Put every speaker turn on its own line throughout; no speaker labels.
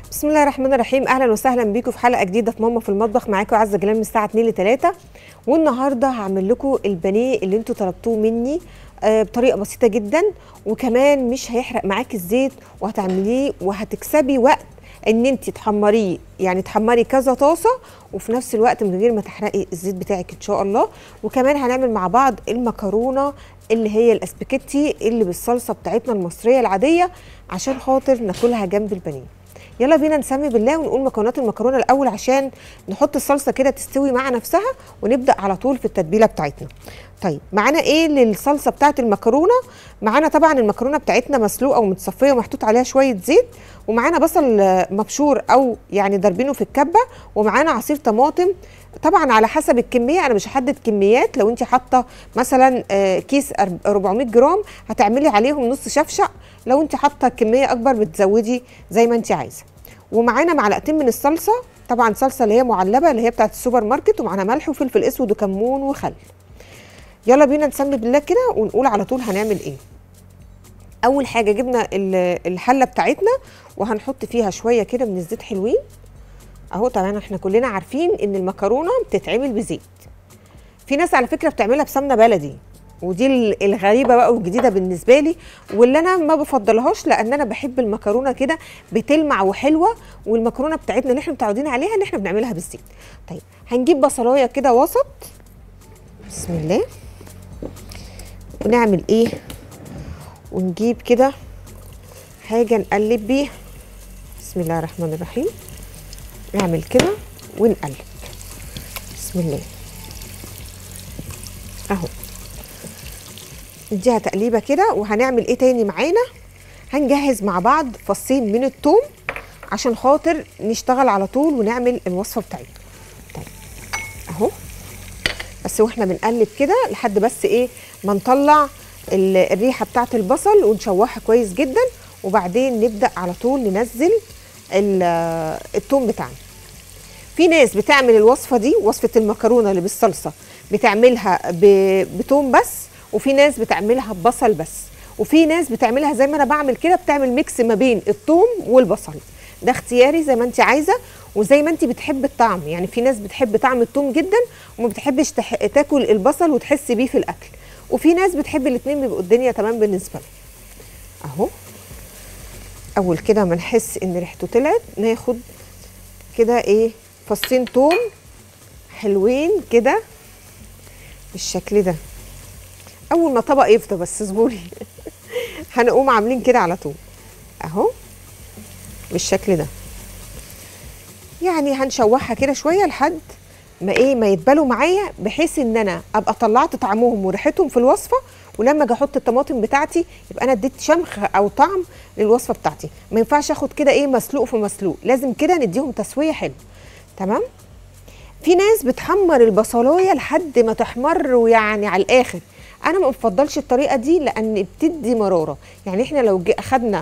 بسم الله الرحمن الرحيم اهلا وسهلا بيكم في حلقه جديده في ماما في المطبخ معاكم عزه جلال من الساعه 2 ل 3 والنهارده هعمل لكم البانيه اللي انتوا طلبتوه مني آه بطريقه بسيطه جدا وكمان مش هيحرق معاكي الزيت وهتعمليه وهتكسبي وقت ان انت تحمريه يعني تحمري كذا طاسه وفي نفس الوقت من غير ما تحرقي الزيت بتاعك ان شاء الله وكمان هنعمل مع بعض المكرونه اللي هي الاسباجيتي اللي بالصلصه بتاعتنا المصريه العاديه عشان خاطر ناكلها جنب البانيه يلا بينا نسمي بالله ونقول مكونات المكرونه الاول عشان نحط الصلصه كده تستوي مع نفسها ونبدا على طول في التتبيله بتاعتنا طيب معانا ايه للصلصه بتاعت المكرونه معانا طبعا المكرونه بتاعتنا مسلوقه ومتصفيه ومحطوط عليها شويه زيت ومعانا بصل مبشور او يعني ضاربينه في الكبه ومعانا عصير طماطم طبعا على حسب الكميه انا مش هحدد كميات لو انت حاطه مثلا كيس 400 جرام هتعملي عليهم نص شفشق لو انت حاطه كميه اكبر بتزودي زي ما انت عايزه ومعانا معلقتين من الصلصه طبعا صلصه اللي هي معلبه اللي هي بتاعت السوبر ماركت ومعانا ملح وفلفل اسود وكمون وخل يلا بينا نسمي بالله كده ونقول على طول هنعمل ايه اول حاجه جبنا الحله بتاعتنا وهنحط فيها شويه كده من الزيت حلوين اهو طبعا احنا كلنا عارفين ان المكرونه بتتعمل بزيت في ناس على فكره بتعملها بسمنه بلدي ودي الغريبه بقى والجديده بالنسبه لي واللي انا ما بفضلهاش لان انا بحب المكرونه كده بتلمع وحلوه والمكرونه بتاعتنا اللي احنا متعودين عليها ان احنا بنعملها بالزيت طيب هنجيب بصلايه كده وسط بسم الله ونعمل ايه ونجيب كده حاجه نقلب بيها بسم الله الرحمن الرحيم نعمل كده ونقلب بسم الله اهو نديها تقليبه كده وهنعمل ايه تاني معانا هنجهز مع بعض فصين من الثوم عشان خاطر نشتغل على طول ونعمل الوصفه بتاعتنا طيب اهو بس واحنا بنقلب كده لحد بس ايه ما نطلع الريحه بتاعه البصل ونشوحها كويس جدا وبعدين نبدا على طول ننزل الثوم بتاعنا في ناس بتعمل الوصفه دي وصفه المكرونه اللي بالصلصه بتعملها بتوم بس وفي ناس بتعملها ببصل بس وفي ناس بتعملها زي ما انا بعمل كده بتعمل ميكس ما بين الثوم والبصل ده اختياري زي ما انت عايزه وزي ما انت بتحب الطعم يعني في ناس بتحب طعم الثوم جدا وما بتحبش تح... تاكل البصل وتحس بيه في الاكل وفي ناس بتحب الاثنين بيبقوا الدنيا تمام بالنسبه لها اهو اول كده ما نحس ان ريحته طلعت ناخد كده ايه فصين توم حلوين كده بالشكل ده اول ما طبق يفضى بس اصبري هنقوم عاملين كده على طول اهو بالشكل ده يعني هنشوحها كده شويه لحد ما ايه ما يتبلوا معايا بحيث ان انا ابقى طلعت طعمهم وريحتهم في الوصفه ولما اجي احط الطماطم بتاعتي يبقى انا اديت شمخ او طعم للوصفه بتاعتي ما ينفعش اخد كده ايه مسلوق في مسلوق لازم كده نديهم تسويه حلوه تمام في ناس بتحمر البصلايه لحد ما تحمر ويعني على الاخر انا ما بفضلش الطريقه دي لان بتدي مراره يعني احنا لو اخدنا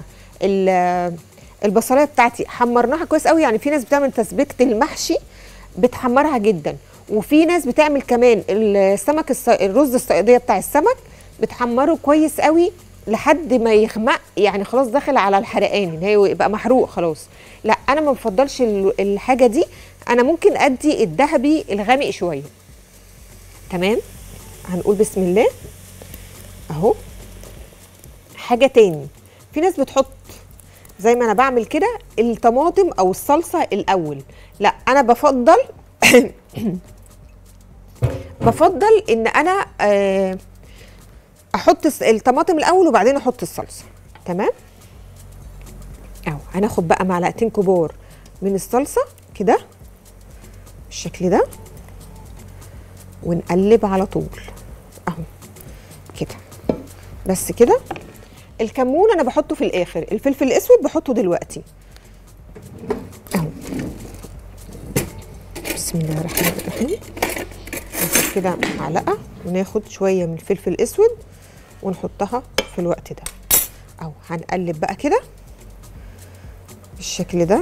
البصلايه بتاعتي حمرناها كويس قوي يعني في ناس بتعمل تسبيكه المحشي بتحمرها جدا وفي ناس بتعمل كمان السمك الص... الرز الصياديه بتاع السمك بتحمره كويس قوي لحد ما يغمق يعني خلاص داخل على الحرقان ان هي يبقى محروق خلاص لا انا ما بفضلش الحاجه دي انا ممكن ادي الذهبي الغامق شويه تمام هنقول بسم الله اهو حاجه تاني في ناس بتحط زي ما انا بعمل كده الطماطم او الصلصه الاول لا انا بفضل بفضل ان انا احط الطماطم الاول وبعدين احط الصلصه تمام اهو هناخد بقى معلقتين كبار من الصلصه كده بالشكل ده ونقلب على طول اهو كده بس كده الكمون انا بحطه في الاخر الفلفل الاسود بحطه دلوقتي اهو بسم الله الرحمن الرحيم ناخد كده معلقه وناخد شويه من الفلفل الاسود ونحطها في الوقت ده اهو هنقلب بقى كده بالشكل ده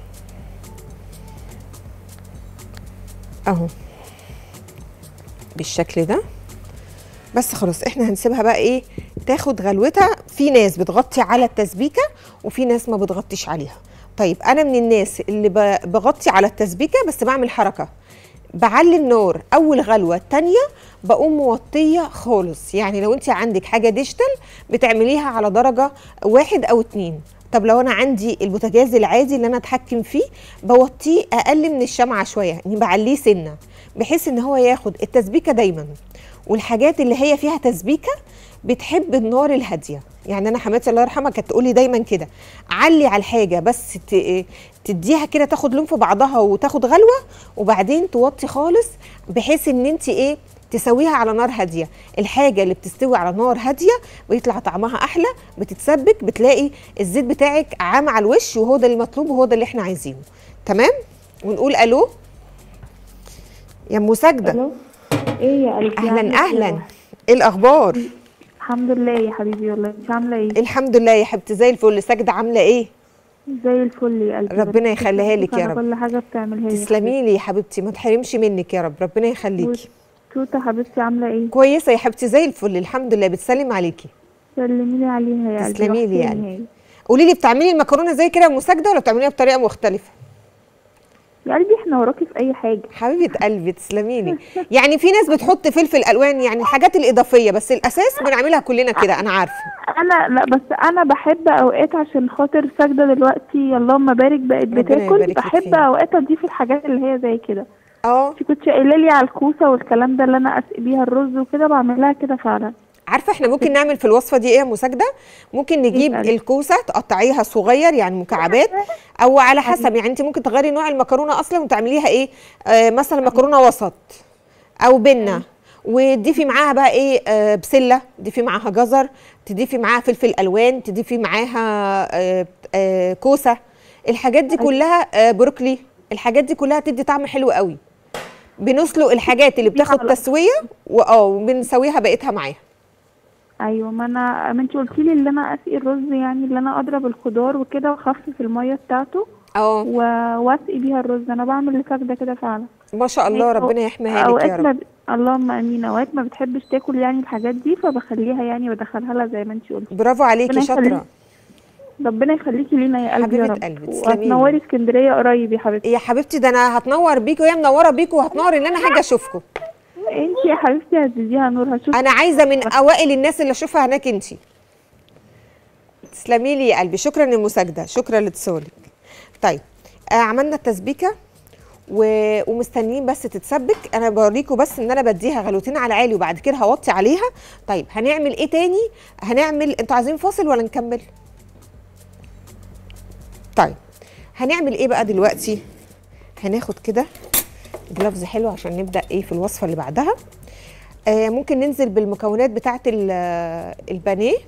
اهو بالشكل ده بس خلاص احنا هنسيبها بقى ايه تاخد غلوتها في ناس بتغطي على التسبيكه وفي ناس ما بتغطيش عليها طيب انا من الناس اللي ب- بغطي على التسبيكه بس بعمل حركه بعلي النار اول غلوه التانية بقوم موطيه خالص يعني لو انت عندك حاجه ديجيتال بتعمليها على درجه واحد او اتنين طب لو انا عندي البوتاجاز العادي اللي انا اتحكم فيه بوطيه اقل من الشمعه شويه يعني بعليه سنه بحيث ان هو ياخد التسبيكه دايما والحاجات اللي هي فيها تسبيكه بتحب النار الهاديه يعني انا حماتي الله يرحمها كانت تقولي دايما كده علي على الحاجه بس ت- تديها كده تاخد لون في بعضها وتاخد غلوه وبعدين توطي خالص بحيث ان انت ايه تسويها على نار هاديه الحاجه اللي بتستوي على نار هاديه بيطلع طعمها احلى بتتسبك بتلاقي الزيت بتاعك عام على الوش وهو ده المطلوب وهو ده اللي احنا عايزينه تمام ونقول الو يا ام ساجده
الو ايه يا قلبي عاملة
اهلا
إيه؟
اهلا ايه الاخبار
الحمد لله يا حبيبي والله انت عامله ايه
الحمد لله يا حبيبتي زي الفل ساجده عامله ايه
زي الفل يا قلبي
ربنا يخليها لك يا
على
رب.
كل حاجه بتعملها لي
تسلمي لي يا حبيبتي ما تحرمش منك يا رب ربنا يخليكي
توته حبيبتي عامله ايه
كويسه يا حبيبتي زي الفل الحمد لله بتسلم عليكي
سلمي لي عليها يا قلبي
تسلمي لي يا
وحشتيني
قلبي.
هي.
قولي لي بتعملي المكرونه زي كده مساجده ولا بتعمليها بطريقه مختلفه
يا قلبي احنا وراكي في اي حاجه
حبيبه قلبي تسلمي لي يعني في ناس بتحط فلفل الوان يعني الحاجات الاضافيه بس الاساس بنعملها كلنا كده انا عارفه
انا لا بس انا بحب اوقات عشان خاطر ساجده دلوقتي اللهم بارك بقت
ربنا
بتاكل
يبارك لك
بحب
فيها.
اوقات اضيف الحاجات اللي هي زي كده
اه
انت كنت قايله لي على الكوسه والكلام ده اللي انا اسقي بيها الرز وكده بعملها كده فعلا
عارفه احنا ممكن نعمل في الوصفه دي ايه يا مساجده ممكن نجيب
اسألي.
الكوسه تقطعيها صغير يعني مكعبات او على حسب يعني انت ممكن تغيري نوع المكرونه اصلا وتعمليها ايه آه مثلا مكرونه وسط او بنه وتضيفي معاها بقى ايه آه بسله تضيفي معاها جزر تضيفي معاها فلفل الوان تضيفي معاها آه آه كوسه الحاجات دي كلها آه بروكلي الحاجات دي كلها تدي طعم حلو قوي بنسلق الحاجات اللي بتاخد
على-
تسويه واه وبنسويها بقيتها معاها
ايوه ما انا ما انت قلتي لي اللي انا اسقي الرز يعني اللي انا اضرب الخضار وكده واخفف الميه بتاعته
اه
و... واسقي بيها الرز انا بعمل لسجده كده فعلا
ما شاء الله
يعني
ربنا
أو-
يحميها لك
اوقات
يا
ما
رب
ب... اللهم امين اوقات ما بتحبش تاكل يعني الحاجات دي فبخليها يعني بدخلها لها زي ما انت قلتي
برافو عليكي
ربنا يخليك.
شاطره
ربنا يخليكي لينا يا قلبي يا
حبيبة
رب
قلبي، تسلمي لي.
وهتنوري اسكندريه قريب يا حبيبتي
يا حبيبتي ده انا هتنور بيكوا وهي منوره بيكوا وهتنور ان انا هاجي اشوفكم
انت يا حبيبتي هتديها نور هشوف
انا عايزه من اوائل الناس اللي اشوفها هناك انت تسلمي لي يا قلبي شكرا للمساجده شكرا لاتصالك طيب آه عملنا التسبيكه و... ومستنيين بس تتسبك انا بوريكم بس ان انا بديها غلوتين على عالي وبعد كده هوطي عليها طيب هنعمل ايه تاني هنعمل انتوا عايزين فاصل ولا نكمل طيب هنعمل ايه بقى دلوقتي هناخد كده جلافز حلو عشان نبدا ايه في الوصفه اللي بعدها آه ممكن ننزل بالمكونات بتاعه ال- آه، البانيه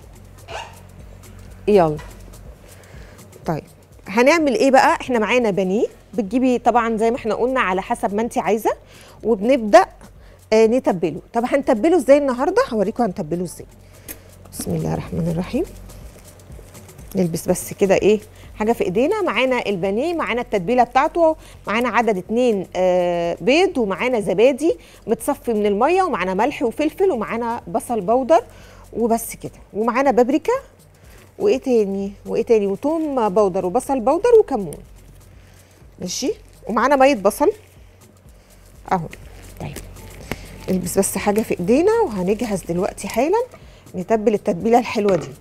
يلا طيب هنعمل ايه بقى احنا معانا بانيه بتجيبي طبعا زي ما احنا قلنا على حسب ما انت عايزه وبنبدا آه نتبله طب هنتبله ازاي النهارده هوريكم هنتبله ازاي بسم الله الرحمن الرحيم نلبس بس كده ايه حاجه في ايدينا معانا البانيه معانا التتبيله بتاعته معانا عدد اتنين آه بيض ومعانا زبادي متصفي من الميه ومعانا ملح وفلفل ومعانا بصل بودر وبس كده ومعانا بابريكا وايه تاني وايه تاني وتوم بودر وبصل بودر وكمون ماشي ومعانا ميه بصل اهو طيب نلبس بس حاجه في ايدينا وهنجهز دلوقتي حالا نتبل التتبيله الحلوه دي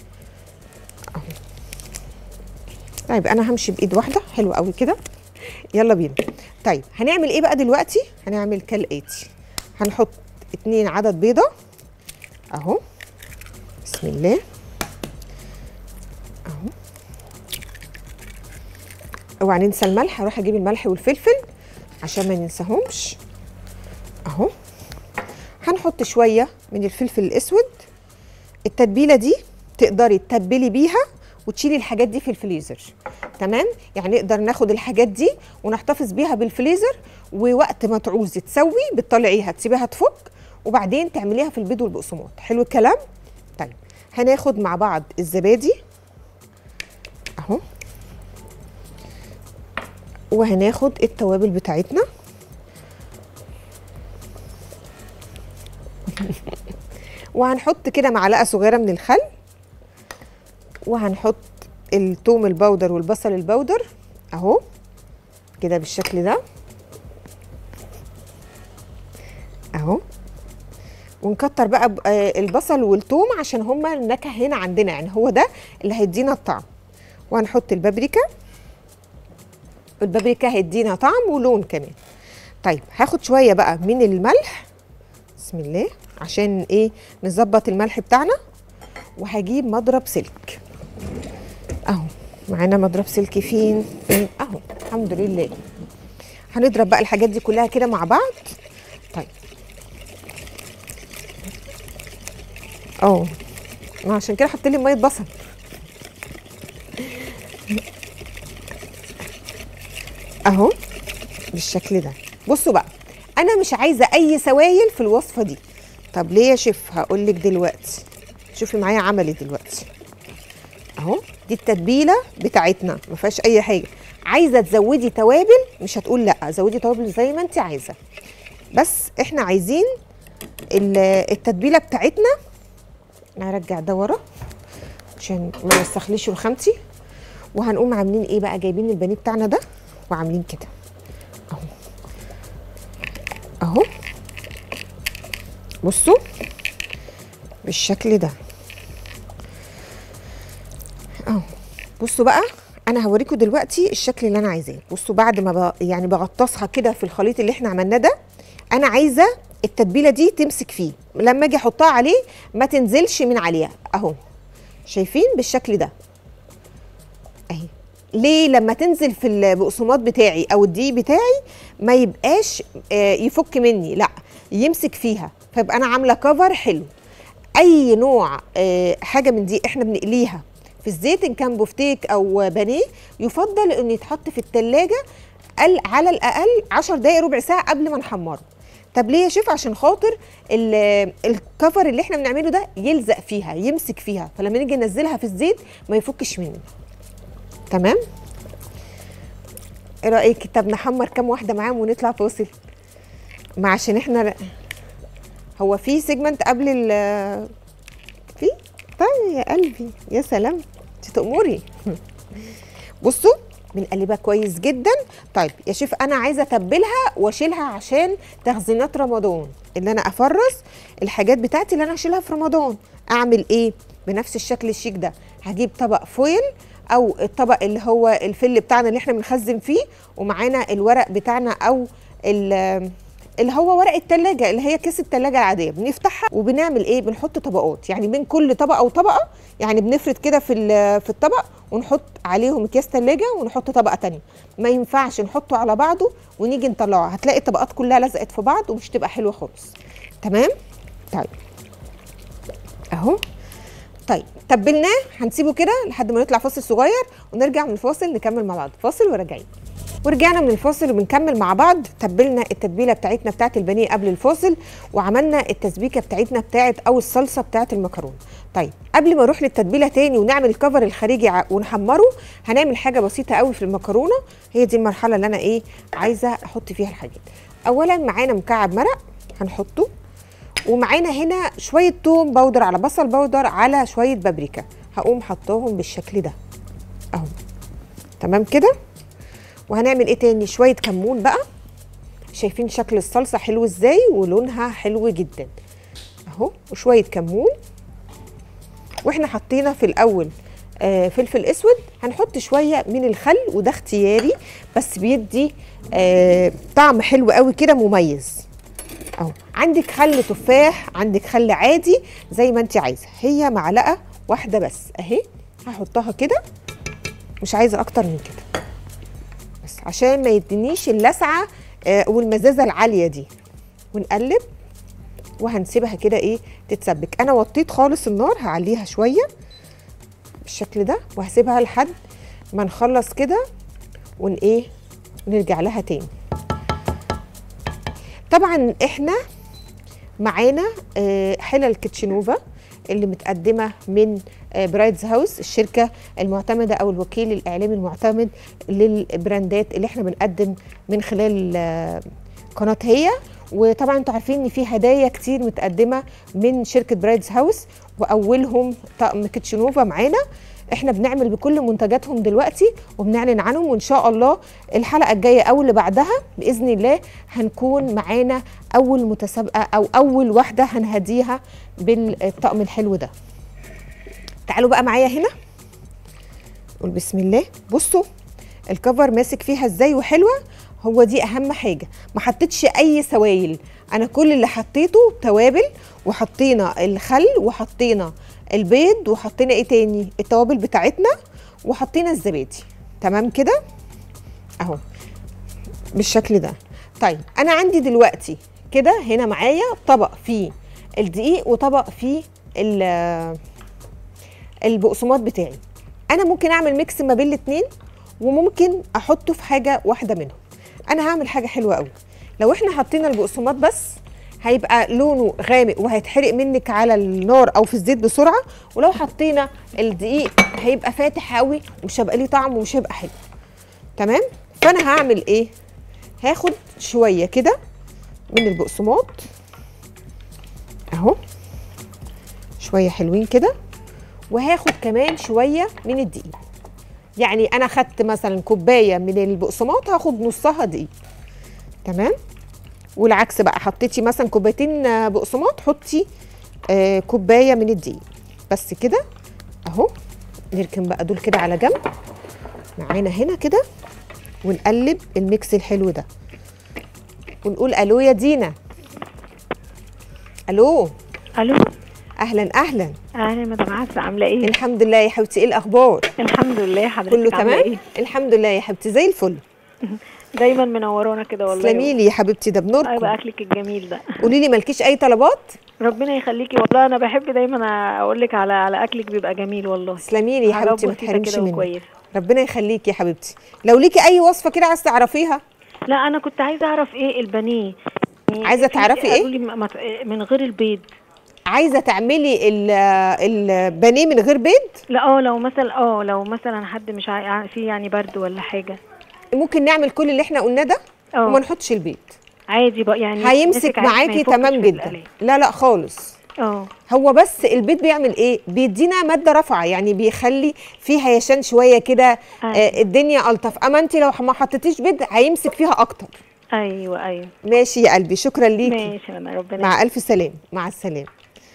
طيب انا همشي بايد واحده حلو قوي كده يلا بينا طيب هنعمل ايه بقى دلوقتي هنعمل كالاتي هنحط اتنين عدد بيضه اهو بسم الله اهو اوعى ننسى الملح هروح اجيب الملح والفلفل عشان ما ننساهمش اهو هنحط شويه من الفلفل الاسود التتبيله دي تقدري تتبلي بيها وتشيلي الحاجات دي في الفريزر تمام يعني نقدر ناخد الحاجات دي ونحتفظ بيها بالفريزر ووقت ما تعوزي تسوي بتطلعيها تسيبيها تفك وبعدين تعمليها في البيض والبقسماط حلو الكلام طيب هناخد مع بعض الزبادي اهو وهناخد التوابل بتاعتنا وهنحط كده معلقه صغيره من الخل وهنحط التوم البودر والبصل البودر اهو كده بالشكل ده اهو ونكتر بقى ب- آه، البصل والثوم عشان هما النكهه هنا عندنا يعني هو ده اللي هيدينا الطعم وهنحط البابريكا البابريكا هيدينا طعم ولون كمان طيب هاخد شويه بقى من الملح بسم الله عشان ايه نظبط الملح بتاعنا وهجيب مضرب سلك اهو معانا مضرب سلك فين فين اهو الحمد لله هنضرب بقى الحاجات دي كلها كده مع بعض طيب اه ما عشان كده حط لي ميه بصل اهو بالشكل ده بصوا بقى انا مش عايزه اي سوائل في الوصفه دي طب ليه يا شيف هقول لك دلوقتي شوفي معايا عملي دلوقتي اهو دي التتبيله بتاعتنا ما فيهاش اي حاجه عايزه تزودي توابل مش هتقول لا زودي توابل زي ما انت عايزه بس احنا عايزين ال- التتبيله بتاعتنا نرجع ده ورا عشان ما نستخليش رخامتي وهنقوم عاملين ايه بقى جايبين البانيه بتاعنا ده وعاملين كده اهو اهو بصوا بالشكل ده اهو بصوا بقى انا هوريكم دلوقتي الشكل اللي انا عايزاه بصوا بعد ما ب... يعني بغطسها كده في الخليط اللي احنا عملناه ده انا عايزه التتبيله دي تمسك فيه لما اجي احطها عليه ما تنزلش من عليها اهو شايفين بالشكل ده اهي ليه لما تنزل في البقسماط بتاعي او الدقيق بتاعي ما يبقاش آه، يفك مني لا يمسك فيها فيبقى انا عامله كفر حلو اي نوع آه، حاجه من دي احنا بنقليها في الزيت ان كان بفتيك او بانيه يفضل انه يتحط في التلاجة قل على الاقل 10 دقائق ربع ساعه قبل ما نحمره طب ليه يا شيف عشان خاطر ال- الكفر اللي احنا بنعمله ده يلزق فيها يمسك فيها فلما نيجي ننزلها في الزيت ما يفكش مني تمام ايه رايك طب نحمر كام واحده معاهم ونطلع فاصل ما عشان احنا هو في سيجمنت قبل ال في طيب يا قلبي يا سلام انت تأمري بصوا بنقلبها كويس جدا طيب يا شيف انا عايزه اتبلها واشيلها عشان تخزينات رمضان ان انا افرز الحاجات بتاعتي اللي انا اشيلها في رمضان اعمل ايه بنفس الشكل الشيك ده هجيب طبق فويل او الطبق اللي هو الفل بتاعنا اللي احنا بنخزن فيه ومعانا الورق بتاعنا او ال- اللي هو ورق التلاجة اللي هي كيس التلاجة العادية بنفتحها وبنعمل ايه بنحط طبقات يعني بين كل طبقة وطبقة يعني بنفرد كده في ال- في الطبق ونحط عليهم اكياس تلاجة ونحط طبقة تانية ما ينفعش نحطه على بعضه ونيجي نطلعه هتلاقي الطبقات كلها لزقت في بعض ومش تبقى حلوة خالص تمام طيب اهو طيب تبلناه هنسيبه كده لحد ما نطلع فاصل صغير ونرجع من الفاصل نكمل مع بعض فاصل وراجعين ورجعنا من الفاصل وبنكمل مع بعض تبلنا التتبيله بتاعتنا بتاعت البانيه قبل الفاصل وعملنا التسبيكه بتاعتنا بتاعت او الصلصه بتاعت المكرونه طيب قبل ما نروح للتتبيله تاني ونعمل الكفر الخارجي ع- ونحمره هنعمل حاجه بسيطه قوي في المكرونه هي دي المرحله اللي انا ايه عايزه احط فيها الحاجات اولا معانا مكعب مرق هنحطه ومعانا هنا شويه توم بودر على بصل بودر على شويه بابريكا هقوم حطاهم بالشكل ده اهو تمام كده وهنعمل ايه تاني شويه كمون بقى شايفين شكل الصلصه حلو ازاي ولونها حلو جدا اهو وشويه كمون واحنا حطينا في الاول آه فلفل اسود هنحط شويه من الخل وده اختياري بس بيدي آه طعم حلو قوي كده مميز اهو عندك خل تفاح عندك خل عادي زي ما انت عايزه هي معلقه واحده بس اهي هحطها كده مش عايزه اكتر من كده بس عشان ما يدينيش اللسعه آه، والمزازه العاليه دي ونقلب وهنسيبها كده ايه تتسبك انا وطيت خالص النار هعليها شويه بالشكل ده وهسيبها لحد ما نخلص كده ون ايه نرجع لها تاني طبعا احنا معانا آه، حلل كيتشنوفا اللي متقدمه من آه، برايدز هاوس الشركه المعتمده او الوكيل الاعلامي المعتمد للبراندات اللي احنا بنقدم من خلال آه، قناه هي وطبعا انتوا عارفين ان في هدايا كتير متقدمه من شركه برايدز هاوس واولهم طقم كيتشنوفا معانا احنا بنعمل بكل منتجاتهم دلوقتي وبنعلن عنهم وان شاء الله الحلقه الجايه او اللي بعدها باذن الله هنكون معانا اول متسابقه او اول واحده هنهديها بالطقم الحلو ده تعالوا بقى معايا هنا قول بسم الله بصوا الكفر ماسك فيها ازاي وحلوه هو دي اهم حاجه ما حطيتش اي سوائل انا كل اللي حطيته توابل وحطينا الخل وحطينا البيض وحطينا ايه تاني التوابل بتاعتنا وحطينا الزبادي تمام كده اهو بالشكل ده طيب انا عندي دلوقتي كده هنا معايا طبق فيه الدقيق وطبق فيه ال- البقسماط بتاعي انا ممكن اعمل ميكس ما بين الاتنين وممكن احطه في حاجه واحده منهم انا هعمل حاجه حلوه قوي لو احنا حطينا البقسماط بس هيبقى لونه غامق وهيتحرق منك على النار او في الزيت بسرعه ولو حطينا الدقيق هيبقى فاتح قوي ومش هيبقى ليه طعم ومش هيبقى حلو تمام فانا هعمل ايه هاخد شويه كده من البقسماط اهو شويه حلوين كده وهاخد كمان شويه من الدقيق يعني انا خدت مثلا كوبايه من البقسماط هاخد نصها دقيق تمام والعكس بقى حطيتي مثلا كوبايتين آه، بقسماط حطي آه كوبايه من الدقيق بس كده اهو نركن بقى دول كده على جنب معانا هنا كده ونقلب الميكس الحلو ده ونقول الو يا دينا الو
الو
اهلا اهلا
اهلا مدام عزه عامله ايه
الحمد لله يا حبيبتي ايه الاخبار
الحمد لله حضرتك
كله
عاملة
تمام
ايه
الحمد لله يا حبيبتي زي الفل
دايما منورانا كده والله
تسلمي لي يا حبيبتي ده
ايوه
بنوركم
اكلك الجميل ده
قولي لي مالكيش اي طلبات
ربنا يخليكي والله انا بحب دايما اقول لك على على اكلك بيبقى جميل والله
تسلمي لي يا
حاجات
حبيبتي ما
بسيطة
تحرمش
كده
مني
وكويسة.
ربنا يخليكي يا حبيبتي لو ليكي اي وصفه كده عايزه تعرفيها
لا انا كنت عايزه اعرف ايه البانيه يعني
عايزة
في-
تعرفي إيه؟
قالوا لي ما- ما ت- من غير البيض
عايزه تعملي ال- البانيه من غير بيض
لا اه لو مثلا اه لو مثلا حد مش عاي... في يعني برد ولا حاجه
ممكن نعمل كل اللي احنا قلناه ده
اه.
وما نحطش البيض
عادي بقى يعني
هيمسك
ماسك عادي، ما
معاكي
يفكش
تمام
في
جدا
القلي.
لا لا خالص
اه
هو بس البيض بيعمل ايه بيدينا ماده رافعه يعني بيخلي فيه هيشان شويه كده
أيوة.
آه الدنيا الطف اما انت لو ما حطيتيش بيض هيمسك فيها اكتر
ايوه ايوه
ماشي يا قلبي شكرا ليكي
ماشي انا ربنا
مع الف سلام مع السلامه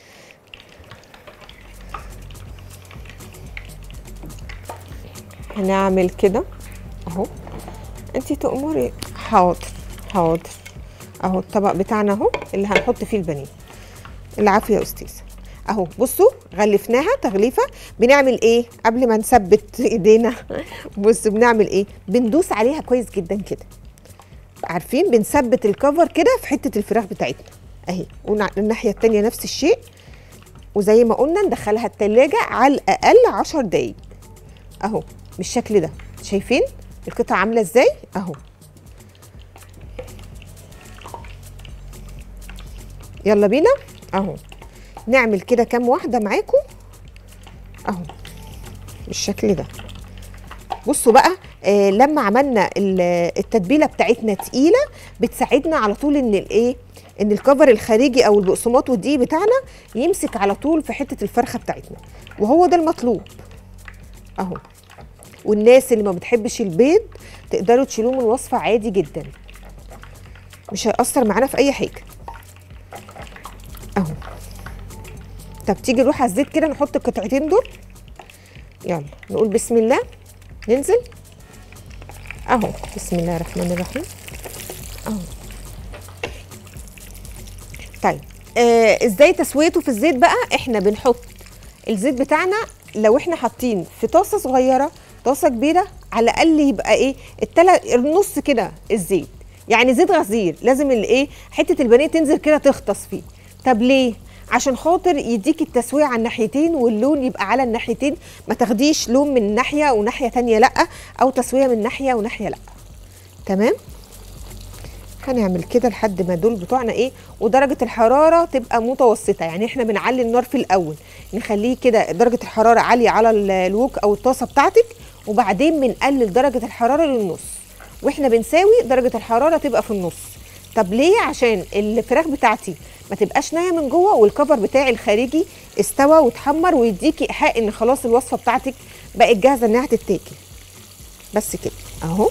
هنعمل كده اهو انتي تأمري حاضر حاضر اهو الطبق بتاعنا اهو اللي هنحط فيه البانيه العافيه يا استاذه اهو بصوا غلفناها تغليفه بنعمل ايه قبل ما نثبت ايدينا بصوا بنعمل ايه بندوس عليها كويس جدا كده عارفين بنثبت الكفر كده في حته الفراخ بتاعتنا اهي والناحيه التانية نفس الشيء وزي ما قلنا ندخلها التلاجة على الاقل عشر دقايق اهو بالشكل ده شايفين القطعه عامله ازاي اهو يلا بينا اهو نعمل كده كام واحده معاكم اهو بالشكل ده بصوا بقى آه لما عملنا ال- التتبيله بتاعتنا تقيله بتساعدنا على طول ان الايه ان الكفر الخارجي او البقسماط والدقيق بتاعنا يمسك على طول في حته الفرخه بتاعتنا وهو ده المطلوب اهو والناس اللي ما بتحبش البيض تقدروا تشيلوه من الوصفه عادي جدا مش هيأثر معانا في اي حاجه اهو طب تيجي نروح على الزيت كده نحط القطعتين دول يلا نقول بسم الله ننزل اهو بسم الله الرحمن الرحيم اهو طيب آه ازاي تسويته في الزيت بقى احنا بنحط الزيت بتاعنا لو احنا حاطين في طاسه صغيره طاسه كبيره على الاقل يبقى ايه التلا النص كده الزيت يعني زيت غزير لازم الايه حته البانيه تنزل كده تغطس فيه طب ليه عشان خاطر يديك التسويه على الناحيتين واللون يبقى على الناحيتين ما تاخديش لون من ناحيه وناحيه تانية لا او تسويه من ناحيه وناحيه لا تمام هنعمل كده لحد ما دول بتوعنا ايه ودرجه الحراره تبقى متوسطه يعني احنا بنعلي النار في الاول نخليه كده درجه الحراره عاليه على ال- الوك او الطاسه بتاعتك وبعدين بنقلل درجه الحراره للنص واحنا بنساوي درجه الحراره تبقى في النص طب ليه عشان الفراخ بتاعتي ما تبقاش نايه من جوه والكفر بتاعي الخارجي استوى واتحمر ويديكي ايحاء ان خلاص الوصفه بتاعتك بقت جاهزه انها تتاكل بس كده اهو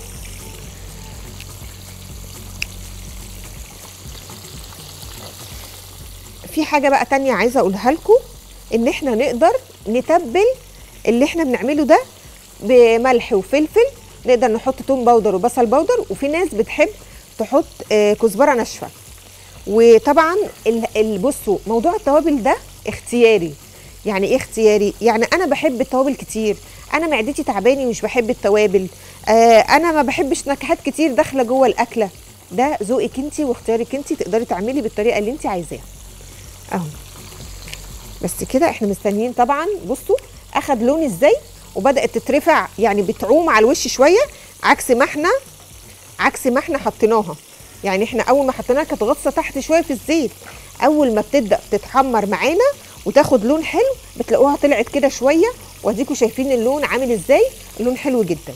في حاجه بقى تانية عايزه اقولها لكم ان احنا نقدر نتبل اللي احنا بنعمله ده بملح وفلفل نقدر نحط توم باودر وبصل باودر وفي ناس بتحب تحط آه، كزبره ناشفه وطبعا ال- ال- بصوا موضوع التوابل ده اختياري يعني ايه اختياري يعني انا بحب التوابل كتير انا معدتي تعباني مش بحب التوابل آه انا ما بحبش نكهات كتير داخله جوه الاكله ده ذوقك انت واختيارك انت تقدري تعملي بالطريقه اللي انت عايزاها اهو بس كده احنا مستنيين طبعا بصوا اخد لون ازاي وبدات تترفع يعني بتعوم على الوش شويه عكس ما احنا عكس ما احنا حطيناها يعني احنا اول ما حطيناها كانت غطسه تحت شويه في الزيت اول ما بتبدا تتحمر معانا وتاخد لون حلو بتلاقوها طلعت كده شويه واديكوا شايفين اللون عامل ازاي اللون حلو جدا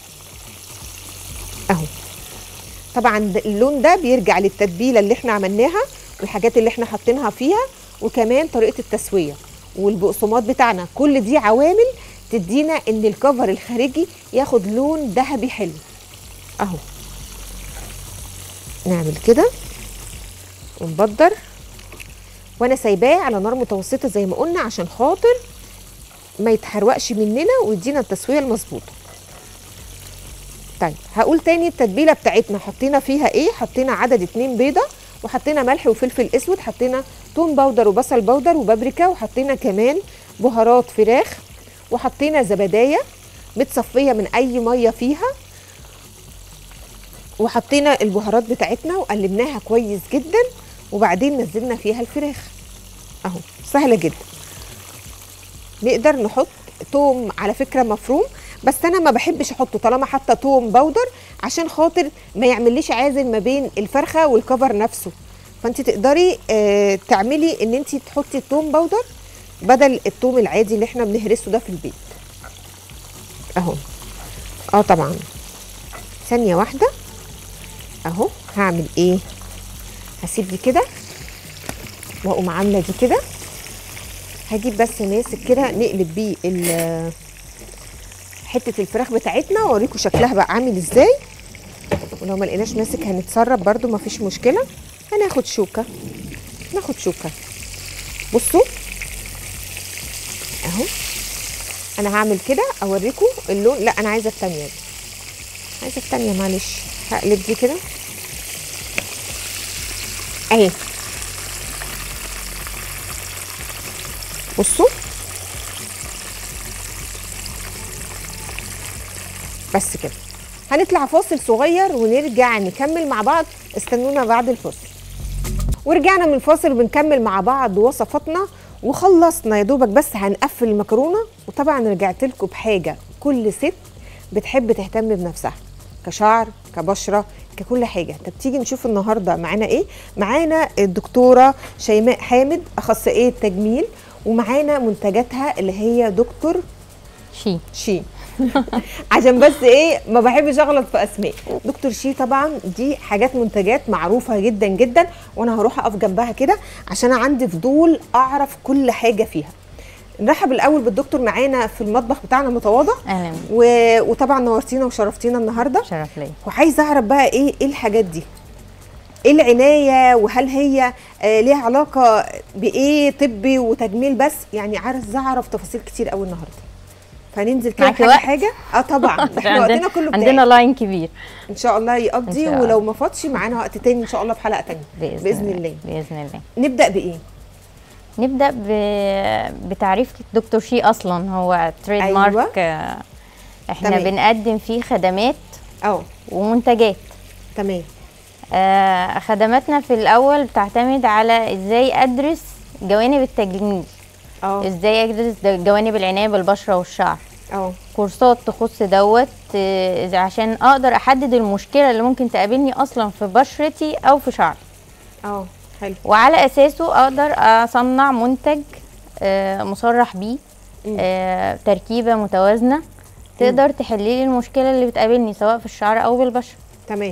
اهو طبعا ده- اللون ده بيرجع للتتبيله اللي احنا عملناها والحاجات اللي احنا حاطينها فيها وكمان طريقه التسويه والبقسماط بتاعنا كل دي عوامل تدينا ان الكفر الخارجي ياخد لون ذهبي حلو اهو نعمل كده ونبدر وانا سايباه على نار متوسطه زي ما قلنا عشان خاطر ما يتحرقش مننا ويدينا التسويه المظبوطه طيب هقول تاني التتبيله بتاعتنا حطينا فيها ايه حطينا عدد اتنين بيضه وحطينا ملح وفلفل اسود حطينا توم باودر وبصل باودر وبابريكا وحطينا كمان بهارات فراخ وحطينا زبدايه متصفيه من اي ميه فيها وحطينا البهارات بتاعتنا وقلبناها كويس جدا وبعدين نزلنا فيها الفراخ اهو سهله جدا نقدر نحط توم على فكره مفروم بس انا ما بحبش احطه طالما حاطه توم باودر عشان خاطر ما يعمليش عازل ما بين الفرخه والكفر نفسه فانت تقدري آه تعملي ان انت تحطي التوم باودر بدل التوم العادي اللي احنا بنهرسه ده في البيت اهو اه طبعا ثانيه واحده اهو هعمل ايه هسيب دي كده واقوم عامله دي كده هجيب بس ماسك كده نقلب بيه ال- حته الفراخ بتاعتنا واوريكم شكلها بقى عامل ازاي ولو ما لقيناش ماسك هنتصرف برده مفيش مشكله هناخد شوكه ناخد شوكه بصوا اهو انا هعمل كده اوريكم اللون لا انا عايزه التانيه دي عايزه التانيه معلش هقلب دي كده اهي بصوا بس كده هنطلع فاصل صغير ونرجع نكمل مع بعض استنونا بعد الفاصل ورجعنا من الفاصل وبنكمل مع بعض وصفاتنا وخلصنا يا دوبك بس هنقفل المكرونه وطبعا رجعت لكم بحاجه كل ست بتحب تهتم بنفسها كشعر كبشره ككل حاجه طب تيجي نشوف النهارده معانا ايه معانا الدكتوره شيماء حامد اخصائيه تجميل ومعانا منتجاتها اللي هي دكتور
شي
شي عشان بس ايه ما بحبش اغلط في اسماء دكتور شي طبعا دي حاجات منتجات معروفه جدا جدا وانا هروح اقف جنبها كده عشان أنا عندي فضول اعرف كل حاجه فيها نرحب الاول بالدكتور معانا في المطبخ بتاعنا المتواضع
اهلا بيك
و... وطبعا نورتينا وشرفتينا النهارده
شرف ليا
وعايزه اعرف بقى ايه ايه الحاجات دي ايه العنايه وهل هي آه ليها علاقه بايه طبي وتجميل بس يعني عايز اعرف تفاصيل كتير قوي النهارده فننزل كده
معاكي
حاجه
وقت؟
حاجه اه طبعا ده احنا
عندنا-
وقتنا كله
عندنا
بداية.
لاين كبير
ان شاء الله يقضي
إن شاء الله.
ولو ما فاتش معانا وقت تاني ان شاء الله في حلقه تانية
باذن,
باذن الله
باذن الله
نبدا بايه
نبدا ب... بتعريف دكتور شي اصلا هو تريد
أيوة.
مارك آه، احنا
تمام.
بنقدم فيه خدمات
اه
ومنتجات
تمام
آه، خدماتنا في الاول بتعتمد على ازاي ادرس جوانب التجميل
اه
ازاي ادرس د- جوانب العنايه بالبشره والشعر
اه
كورسات تخص دوت آه، عشان اقدر احدد المشكله اللي ممكن تقابلني اصلا في بشرتي او في شعري
اه حلو
وعلى اساسه اقدر اصنع منتج آه، مصرح بيه
مم.
آه، تركيبه متوازنه تقدر تحللي المشكله اللي بتقابلني سواء في الشعر او بالبشره
تمام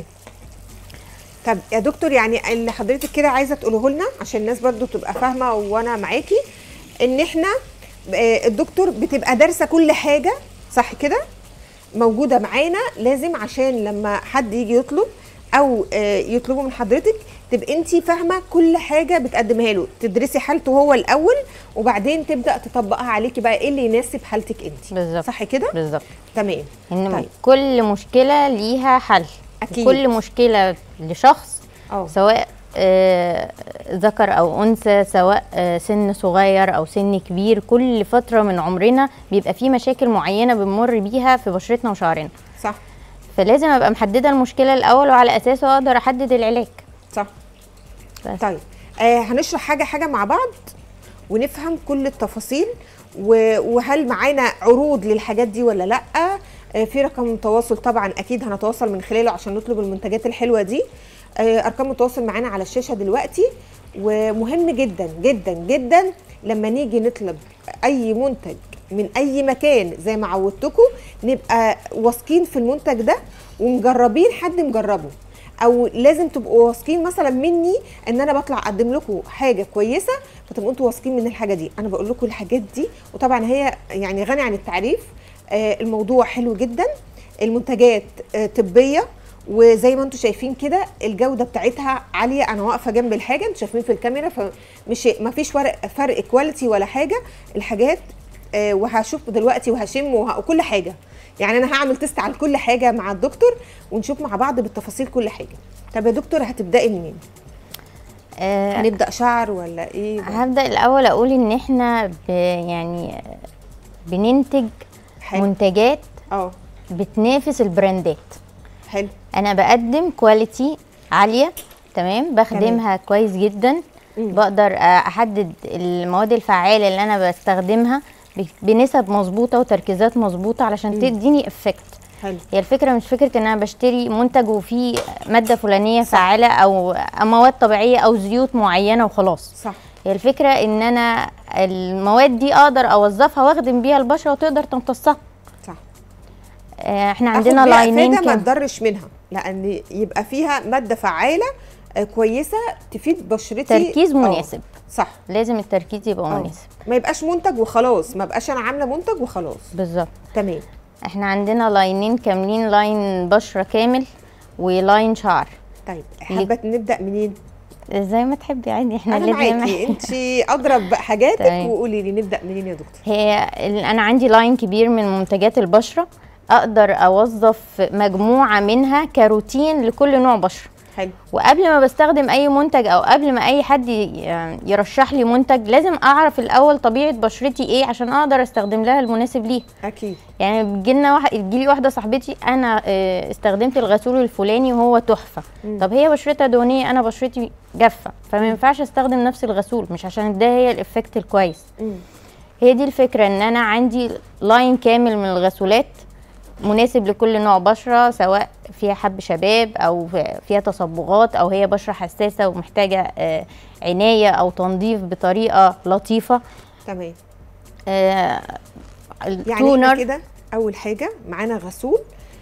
طب يا دكتور يعني اللي حضرتك كده عايزه تقوله لنا عشان الناس برضو تبقى فاهمه وانا معاكي ان احنا آه، الدكتور بتبقى دارسه كل حاجه صح كده موجوده معانا لازم عشان لما حد يجي يطلب او آه، يطلبه من حضرتك تبقى انت فاهمه كل حاجه بتقدمها له تدرسي حالته هو الاول وبعدين تبدا تطبقها عليكي بقى ايه اللي يناسب حالتك انت
بالظبط.
صح كده
بالظبط
تمام
ان
طيب.
كل مشكله ليها حل
أكيد.
كل مشكله لشخص
اه
سواء آه، ذكر او انثى سواء آه، سن صغير او سن كبير كل فتره من عمرنا بيبقى في مشاكل معينه بنمر بيها في بشرتنا وشعرنا
صح
فلازم ابقى محدده المشكله الاول وعلى اساسه اقدر احدد العلاج
صح
بس.
طيب آه هنشرح حاجه حاجه مع بعض ونفهم كل التفاصيل و- وهل معانا عروض للحاجات دي ولا لا آه في رقم تواصل طبعا اكيد هنتواصل من خلاله عشان نطلب المنتجات الحلوه دي آه ارقام التواصل معانا على الشاشه دلوقتي ومهم جدا جدا جدا لما نيجي نطلب اي منتج من اي مكان زي ما عودتكم نبقى واثقين في المنتج ده ومجربين حد مجربه او لازم تبقوا واثقين مثلا مني ان انا بطلع اقدم لكم حاجه كويسه فتبقوا انتوا واثقين من الحاجه دي انا بقول لكم الحاجات دي وطبعا هي يعني غني عن التعريف آه الموضوع حلو جدا المنتجات آه طبيه وزي ما انتم شايفين كده الجوده بتاعتها عاليه انا واقفه جنب الحاجه انتوا شايفين في الكاميرا فمش ما فيش فرق فرق كواليتي ولا حاجه الحاجات آه وهشوف دلوقتي وهشم وه- وكل حاجه يعني انا هعمل تيست على كل حاجه مع الدكتور ونشوف مع بعض بالتفاصيل كل حاجه طب يا دكتور هتبداي منين
آه
هنبدا شعر ولا ايه
هبدا الاول اقول ان احنا ب يعني بننتج
حلو
منتجات
اه
بتنافس البراندات
حلو
انا بقدم كواليتي عاليه تمام بخدمها كويس جدا
مم.
بقدر آه، احدد المواد الفعاله اللي انا بستخدمها ب- بنسب مظبوطه وتركيزات مظبوطه علشان تديني افكت
حلو
هي الفكره مش فكره ان انا بشتري منتج وفيه ماده فلانيه فعاله او مواد طبيعيه او زيوت معينه وخلاص
صح
هي الفكره ان انا المواد دي اقدر اوظفها واخدم بيها البشره وتقدر تمتصها
صح
آه، احنا
آخد
عندنا
بيها
لاينين
افاده ما
كده
تضرش منها لان يبقى فيها ماده فعاله آه، كويسه تفيد بشرتي
تركيز
آه،
مناسب
صح
لازم التركيز يبقى
آه.
مناسب
ما يبقاش منتج وخلاص ما بقاش انا عامله منتج وخلاص
بالظبط
تمام
احنا عندنا لاينين كاملين لاين بشره كامل ولاين شعر
طيب حابه نبدا منين
زي ما تحبي عادي احنا
انا
الاتنين
معاكي انت اضرب حاجاتك
تمام.
وقولي لي نبدا منين يا دكتور
هي ال- انا عندي لاين كبير من منتجات البشره اقدر اوظف مجموعه منها كروتين لكل نوع بشره
حلو
وقبل ما بستخدم اي منتج او قبل ما اي حد ي- يرشح لي منتج لازم اعرف الاول طبيعه بشرتي ايه عشان اقدر استخدم لها المناسب ليها
اكيد
يعني بتجيلنا واحد تجيلي واحده صاحبتي انا آه، استخدمت الغسول الفلاني وهو تحفه
مم.
طب هي بشرتها دهنيه انا بشرتي جافه فما ينفعش استخدم نفس الغسول مش عشان ده هي الافكت الكويس
مم.
هي دي الفكره ان انا عندي لاين كامل من الغسولات مناسب لكل نوع بشره سواء فيها حب شباب او فيها تصبغات او هي بشره حساسه ومحتاجه آه، عنايه او تنظيف بطريقه لطيفه
تمام
آه،
يعني احنا
التونر
كده اول حاجه معانا غسول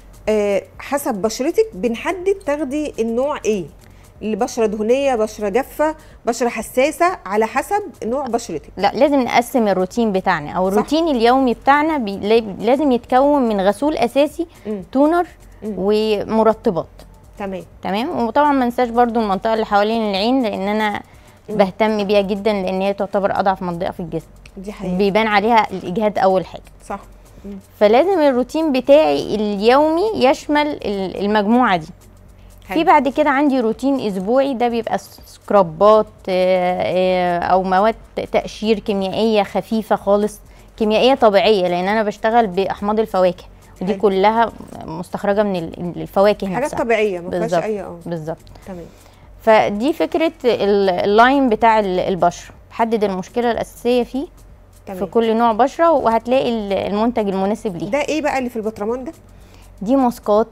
آه حسب بشرتك بنحدد تاخدي النوع ايه اللي بشره دهنيه بشره جافه بشره حساسه على حسب نوع بشرتك
لا لازم نقسم الروتين بتاعنا او الروتين اليومي بتاعنا بي لا- لازم يتكون من غسول اساسي
مم.
تونر
مم.
ومرطبات
تمام
تمام وطبعا ما ننساش برضو المنطقه اللي حوالين العين لان انا
مم.
بهتم بيها جدا لان هي تعتبر اضعف منطقه في الجسم
دي حقيقه
بيبان عليها الاجهاد اول حاجه
صح مم.
فلازم الروتين بتاعي اليومي يشمل ال- المجموعه دي
حلو.
في بعد كده عندي روتين اسبوعي ده بيبقى سكرابات آه، آه، او مواد تقشير كيميائيه خفيفه خالص كيميائيه طبيعيه لان انا بشتغل باحماض الفواكه ودي
حلو.
كلها مستخرجه من ال- الفواكه
حاجات
نفسها
طبيعيه ما فيهاش
بالظبط
اي اه
بالظبط
تمام
فدي فكره ال- اللاين بتاع ال- البشره حدد المشكله الاساسيه فيه في
تمام
كل نوع بشره وهتلاقي ال- المنتج المناسب ليه
ده ايه بقى اللي في البطرمان ده
دي ماسكات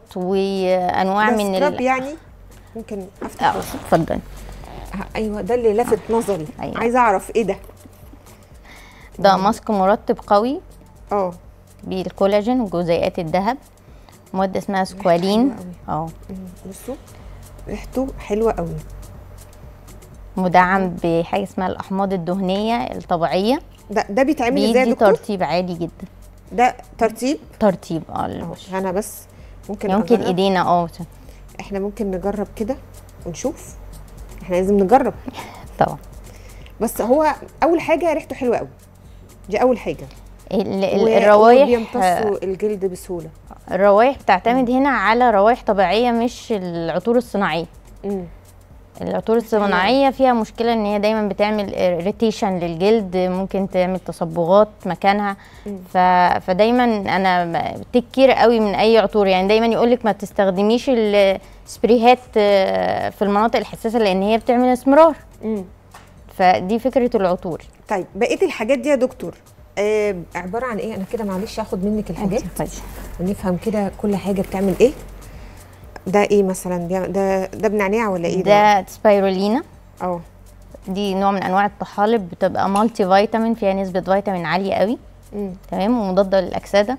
وانواع
ده
من
سكراب
ال...
يعني ممكن
آه،
افتح
اتفضل
آه، ايوه ده اللي لفت نظري
أيوة.
عايزه اعرف ايه ده
ده ماسك مرطب قوي
اه
بالكولاجين وجزيئات الذهب ماده اسمها سكوالين
حلوة
اه
مم. بصوا ريحته حلوه قوي
مدعم بحاجه اسمها الاحماض الدهنيه الطبيعيه
ده ده بيتعمل ازاي يا
بيدي
دكتور
ترطيب عالي جدا
ده ترتيب
ترتيب اه
اهو
للبشره
انا بس ممكن
ممكن
أجرب.
ايدينا اه
احنا ممكن نجرب كده ونشوف احنا لازم نجرب
طبعا
بس هو اول حاجه ريحته حلوه قوي دي اول حاجه
ال- ال-
و-
الروايح
وبيمتصوا الجلد بسهوله
الروايح بتعتمد هنا على روايح طبيعيه مش العطور الصناعيه
امم
العطور الصناعيه فيها مشكله ان هي دايما بتعمل ريتيشن للجلد ممكن تعمل تصبغات مكانها ف... فدايما انا تكير قوي من اي عطور يعني دايما يقولك ما تستخدميش السبريهات آه، في المناطق الحساسه لان هي بتعمل اسمرار
امم
فدي فكره العطور
طيب بقيه الحاجات دي يا دكتور آه عباره عن ايه انا كده معلش هاخد منك الحاجات ونفهم كده كل حاجه بتعمل ايه ده ايه مثلا بيعمل- ده ده بنعناع ولا ايه
ده سبايرولينا
اه
دي نوع من انواع الطحالب بتبقى مالتي فيتامين فيها نسبه فيتامين عاليه قوي
مم.
تمام ومضاده للاكسده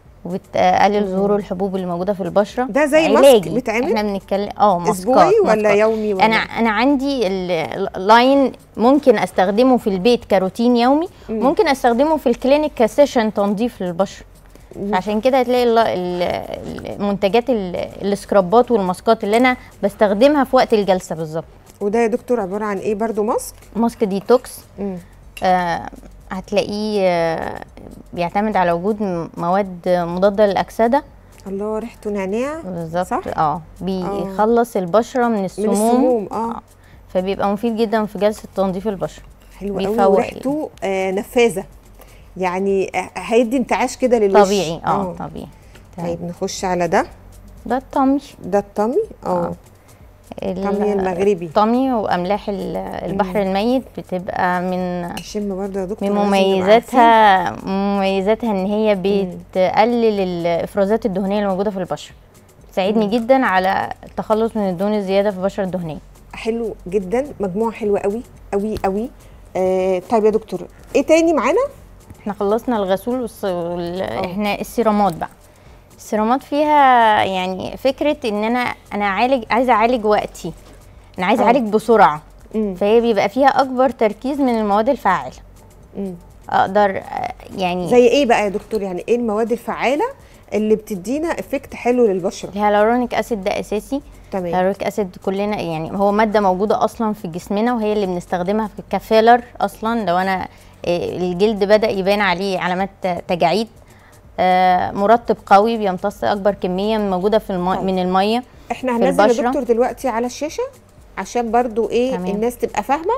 وبتقلل ظهور الحبوب اللي موجوده في البشره
ده زي ماسك
علاجي.
بيتعمل؟
احنا بنتكلم اه ماسكات
اسبوعي ولا
ماسكات.
يومي ولا
انا انا عندي ال- اللاين ممكن استخدمه في البيت كروتين يومي ممكن استخدمه في الكلينيك كسيشن تنظيف للبشره عشان كده هتلاقي ال- ال- المنتجات ال- السكرابات والماسكات اللي انا بستخدمها في وقت الجلسه بالظبط
وده يا دكتور عباره عن ايه برضو ماسك
ماسك ديتوكس
مم.
آه هتلاقيه آه بيعتمد على وجود م- مواد مضاده للاكسده
الله ريحته نعناع
بالظبط
صح؟
اه بيخلص البشره من
من
السموم,
السموم اه
فبيبقى مفيد جدا في جلسه تنظيف البشره
حلو قوي
بيفوق
وريحته آه نفاذه يعني آه، هيدي انتعاش كده للوش
طبيعي اه طبيعي تمام.
طيب نخش على ده
ده الطمي
ده الطمي اه
ال-
الطمي المغربي
الطمي واملاح ال- البحر الميت بتبقى من
الشم برضه يا دكتور
من
لازم نبقى عارفين.
مميزاتها مميزاتها ان هي بتقلل الافرازات الدهنيه اللي موجوده في البشره تساعدني جدا على التخلص من الدهون الزياده في البشره الدهنيه
حلو جدا مجموعه حلوه قوي قوي قوي آه طيب يا دكتور ايه تاني معانا
احنا خلصنا الغسول والص... وال... احنا السيرامات بقى السيرامات فيها يعني فكره ان انا انا عالج عايزه اعالج وقتي انا عايزه
اه.
اعالج بسرعه
مم.
فهي بيبقى فيها اكبر تركيز من المواد الفعاله
مم.
اقدر آه، يعني
زي ايه بقى يا دكتور يعني ايه المواد الفعاله اللي بتدينا افكت حلو للبشره
الهيالورونيك اسيد ده اساسي
تمام
الهيالورونيك اسيد كلنا يعني هو ماده موجوده اصلا في جسمنا وهي اللي بنستخدمها في كفيلر اصلا لو انا آه، الجلد بدا يبان عليه علامات تجاعيد آه، مرطب قوي بيمتص اكبر كميه موجوده في المي
طيب.
من الميه
احنا
في
هننزل يا
البشرة.
دكتور دلوقتي على الشاشه عشان برضو ايه
تمام.
الناس تبقى فاهمه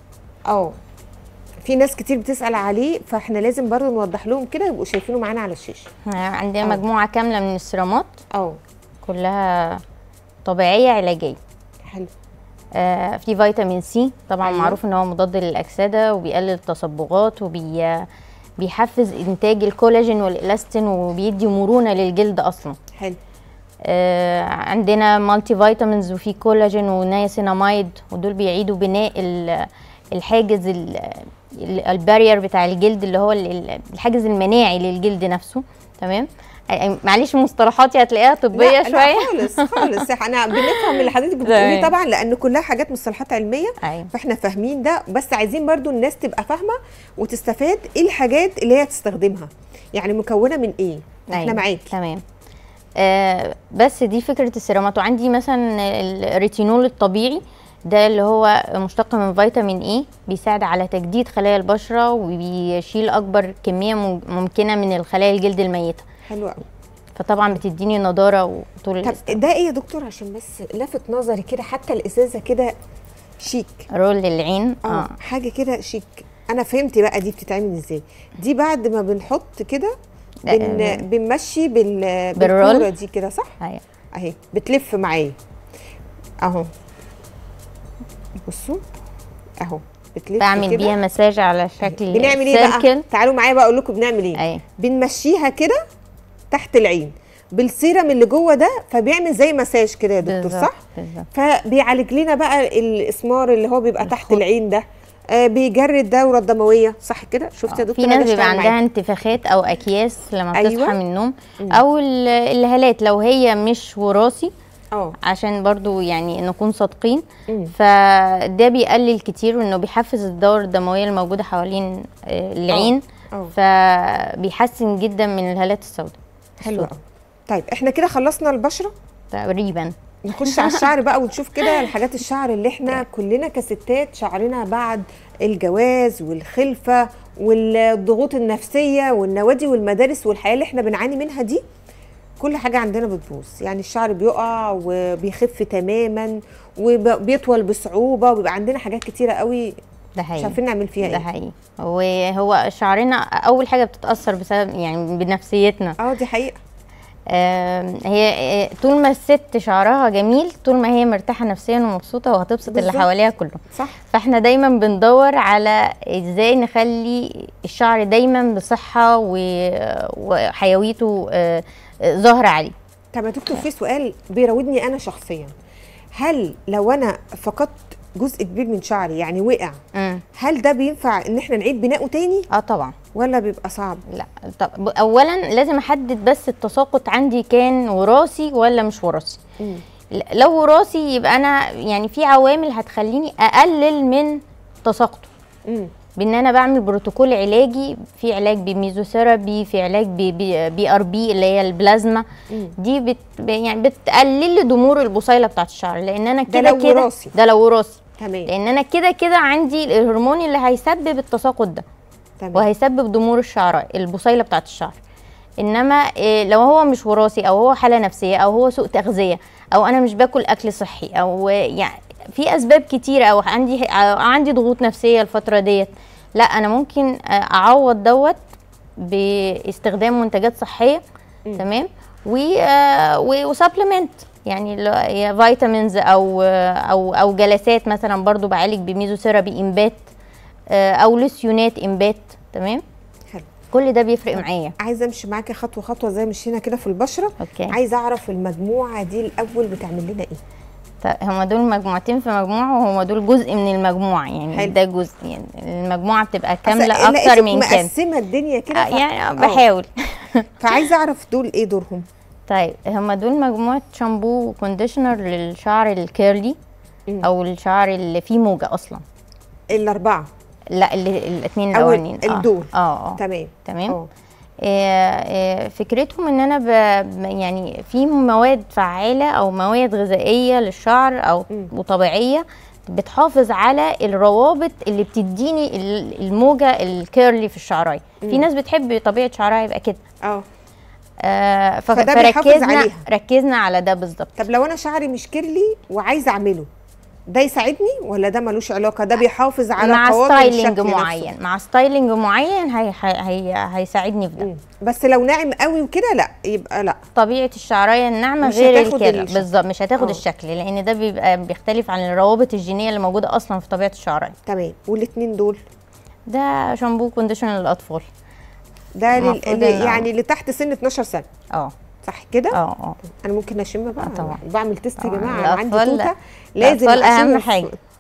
اه في ناس كتير بتسال عليه فاحنا لازم برضو نوضح لهم كده يبقوا شايفينه معانا على الشاشه
إحنا عندنا
اه.
مجموعه كامله من السيرامات
اه
كلها طبيعيه علاجيه
حلو
آه، في فيتامين سي طبعا
أيوة.
معروف ان هو مضاد للاكسده وبيقلل التصبغات وبي بيحفز انتاج الكولاجين والالاستين وبيدي مرونه للجلد اصلا
حلو
آه، عندنا مالتي فيتامينز وفي كولاجين ونياسيناميد ودول بيعيدوا بناء ال- الحاجز ال- ال- البارير بتاع الجلد اللي هو ال- ال- الحاجز المناعي للجلد نفسه تمام آه، معلش مصطلحاتي هتلاقيها طبيه
لا
شويه
لا خالص خالص احنا بنفهم اللي حضرتك بتقوليه
تمام.
طبعا لان كلها حاجات مصطلحات علميه
ايوه
فاحنا فاهمين ده بس عايزين برضو الناس تبقى فاهمه وتستفاد ايه الحاجات اللي هي تستخدمها يعني مكونه من ايه احنا
أيوة،
معاكي
تمام آه بس دي فكره السيرامات وعندي مثلا الريتينول الطبيعي ده اللي هو مشتق من فيتامين اي بيساعد على تجديد خلايا البشره وبيشيل اكبر كميه مم- ممكنه من الخلايا الجلد الميته
حلو قوي
فطبعا بتديني نضاره وطول
طب
الاستخدام
ده ايه يا دكتور عشان بس لفت نظري كده حتى الازازه كده شيك
رول للعين
اه
اه
حاجه كده شيك انا فهمت بقى دي بتتعمل ازاي دي بعد ما بنحط كده بن
آه.
بنمشي بال
بالرول.
بالكوره دي كده صح
ايوه
اهي بتلف معايا اهو بصوا اهو بتلف
بعمل
كده.
بيها مساج على شكل
بنعمل ايه بقى
سيركل
تعالوا معايا بقى اقول لكم بنعمل ايه
ايوه
بنمشيها كده تحت العين بالسيرم اللي جوه ده فبيعمل زي مساج كده يا دكتور
بالظبط،
صح
بالظبط
فبيعالج لنا بقى الاسمار اللي هو بيبقى تحت
الخط.
العين ده آه بيجري الدوره الدمويه صح كده شفت يا دكتور
في
أنا
ناس بيبقى
بشتغل
عندها
معاكي.
انتفاخات او اكياس لما
أيوة.
بتصحى من النوم او ال- الهالات لو هي مش وراثي
اه
عشان برضو يعني نكون صادقين
مم.
فده بيقلل كتير وانه بيحفز الدورة الدموية الموجودة حوالين آه، العين
اه
فبيحسن جدا من الهالات السوداء
حلو
السوداء.
قوي طيب احنا كده خلصنا البشره
تقريبا
نخش على الشعر بقى ونشوف كده الحاجات الشعر اللي احنا كلنا كستات شعرنا بعد الجواز والخلفه والضغوط النفسيه والنوادي والمدارس والحياه اللي احنا بنعاني منها دي كل حاجه عندنا بتبوظ يعني الشعر بيقع وبيخف تماما وبيطول بصعوبه وبيبقى عندنا حاجات كتيره قوي
ده
مش
حقيقي
عارفين نعمل فيها
ده
ايه
حقيقي وهو شعرنا اول حاجه بتتاثر بسبب يعني بنفسيتنا
اه دي حقيقه
آم، هي آه، طول ما الست شعرها جميل طول ما هي مرتاحه نفسيا ومبسوطه وهتبسط اللي
بالظبط.
حواليها كله
صح
فاحنا دايما بندور على ازاي نخلي الشعر دايما بصحه و- وحيويته آه، آه، ظاهره عليه
طب يا دكتور في سؤال بيراودني انا شخصيا هل لو انا فقدت جزء كبير من شعري يعني وقع
مم.
هل ده بينفع ان احنا نعيد بناؤه تاني
اه طبعا
ولا بيبقى صعب
لا طب اولا لازم احدد بس التساقط عندي كان وراثي ولا مش وراثي
مم.
ل- لو وراثي يبقى انا يعني في عوامل هتخليني اقلل من تساقطه
مم.
بان انا بعمل بروتوكول علاجي في علاج بميزوثيرابي في علاج بي ار بي اللي هي البلازما
مم.
دي بت يعني بتقلل لي ضمور البصيله بتاعت الشعر لان انا
ده
كده
لو
كده
وراثي.
ده لو وراثي
تمام
لان انا كده كده عندي الهرمون اللي هيسبب التساقط ده
تمام
وهيسبب ضمور الشعر البصيله بتاعت الشعر انما إيه لو هو مش وراثي او هو حاله نفسيه او هو سوء تغذيه او انا مش باكل اكل صحي او يعني في اسباب كتيره او عندي أو عندي ضغوط نفسيه الفتره ديت لا انا ممكن اعوض دوت باستخدام منتجات صحيه تمام وسبلمنت يعني اللي هي فيتامينز او او او جلسات مثلا برضو بعالج بميزوثيرابي امبات آه، او لسيونات امبات تمام
حلو
كل ده بيفرق معايا
عايزه امشي معاكي خطوه خطوه زي مشينا كده في البشره
اوكي
عايزه اعرف المجموعه دي الاول بتعمل لنا ايه
طيب هما دول مجموعتين في مجموعه وهما دول جزء من المجموعه يعني
حلو.
ده جزء يعني المجموعه بتبقى
أصل
كامله
لقيتك
اكتر من كده
مقسمه الدنيا كده
آه،
ف-
يعني
آه.
بحاول
فعايزه اعرف دول ايه دورهم
طيب هما دول مجموعه شامبو وكونديشنر للشعر الكيرلي
مم.
او الشعر اللي فيه موجه اصلا
الاربعه
لا اللي الاثنين
أو
الاولانيين آه.
الدول.
اه اه
تمام
تمام
اه
آه، آه، فكرتهم ان انا ب... يعني في مواد فعاله او مواد غذائيه للشعر او
مم.
وطبيعيه بتحافظ على الروابط اللي بتديني ال- الموجه الكيرلي في الشعرايه في
مم.
ناس بتحب طبيعه شعرها يبقى كده
اه
آه ف-
فده بيحافظ
فركزنا
عليها.
ركزنا على ده بالظبط
طب لو انا شعري مش كيرلي وعايزه اعمله ده يساعدني ولا ده ملوش علاقه ده بيحافظ على
مع
قوام
ستايلينج
الشكل نفسه؟
معين مع ستايلينج معين هي هي هي هيساعدني في ده
مم. بس لو ناعم قوي وكده لا يبقى لا
طبيعه الشعرايه الناعمه
مش
غير
هتاخد
الكيرل
الشكل.
بالظبط مش هتاخد
آه.
الشكل لان ده بيبقى بيختلف عن الروابط الجينيه اللي موجوده اصلا في طبيعه الشعرايه
تمام والاثنين دول
ده شامبو كونديشنر للاطفال
ده لل...
المفروض
اللي
إنه-
يعني اللي تحت سن 12 سنه
اه
صح كده
اه اه
انا ممكن اشم بقى
آه طبعا.
بعمل تيست يا
آه،
جماعه أنا عندي
الأطفال-
توته لازم
الأطفال أهم
أشم
حاجة.
الصوت.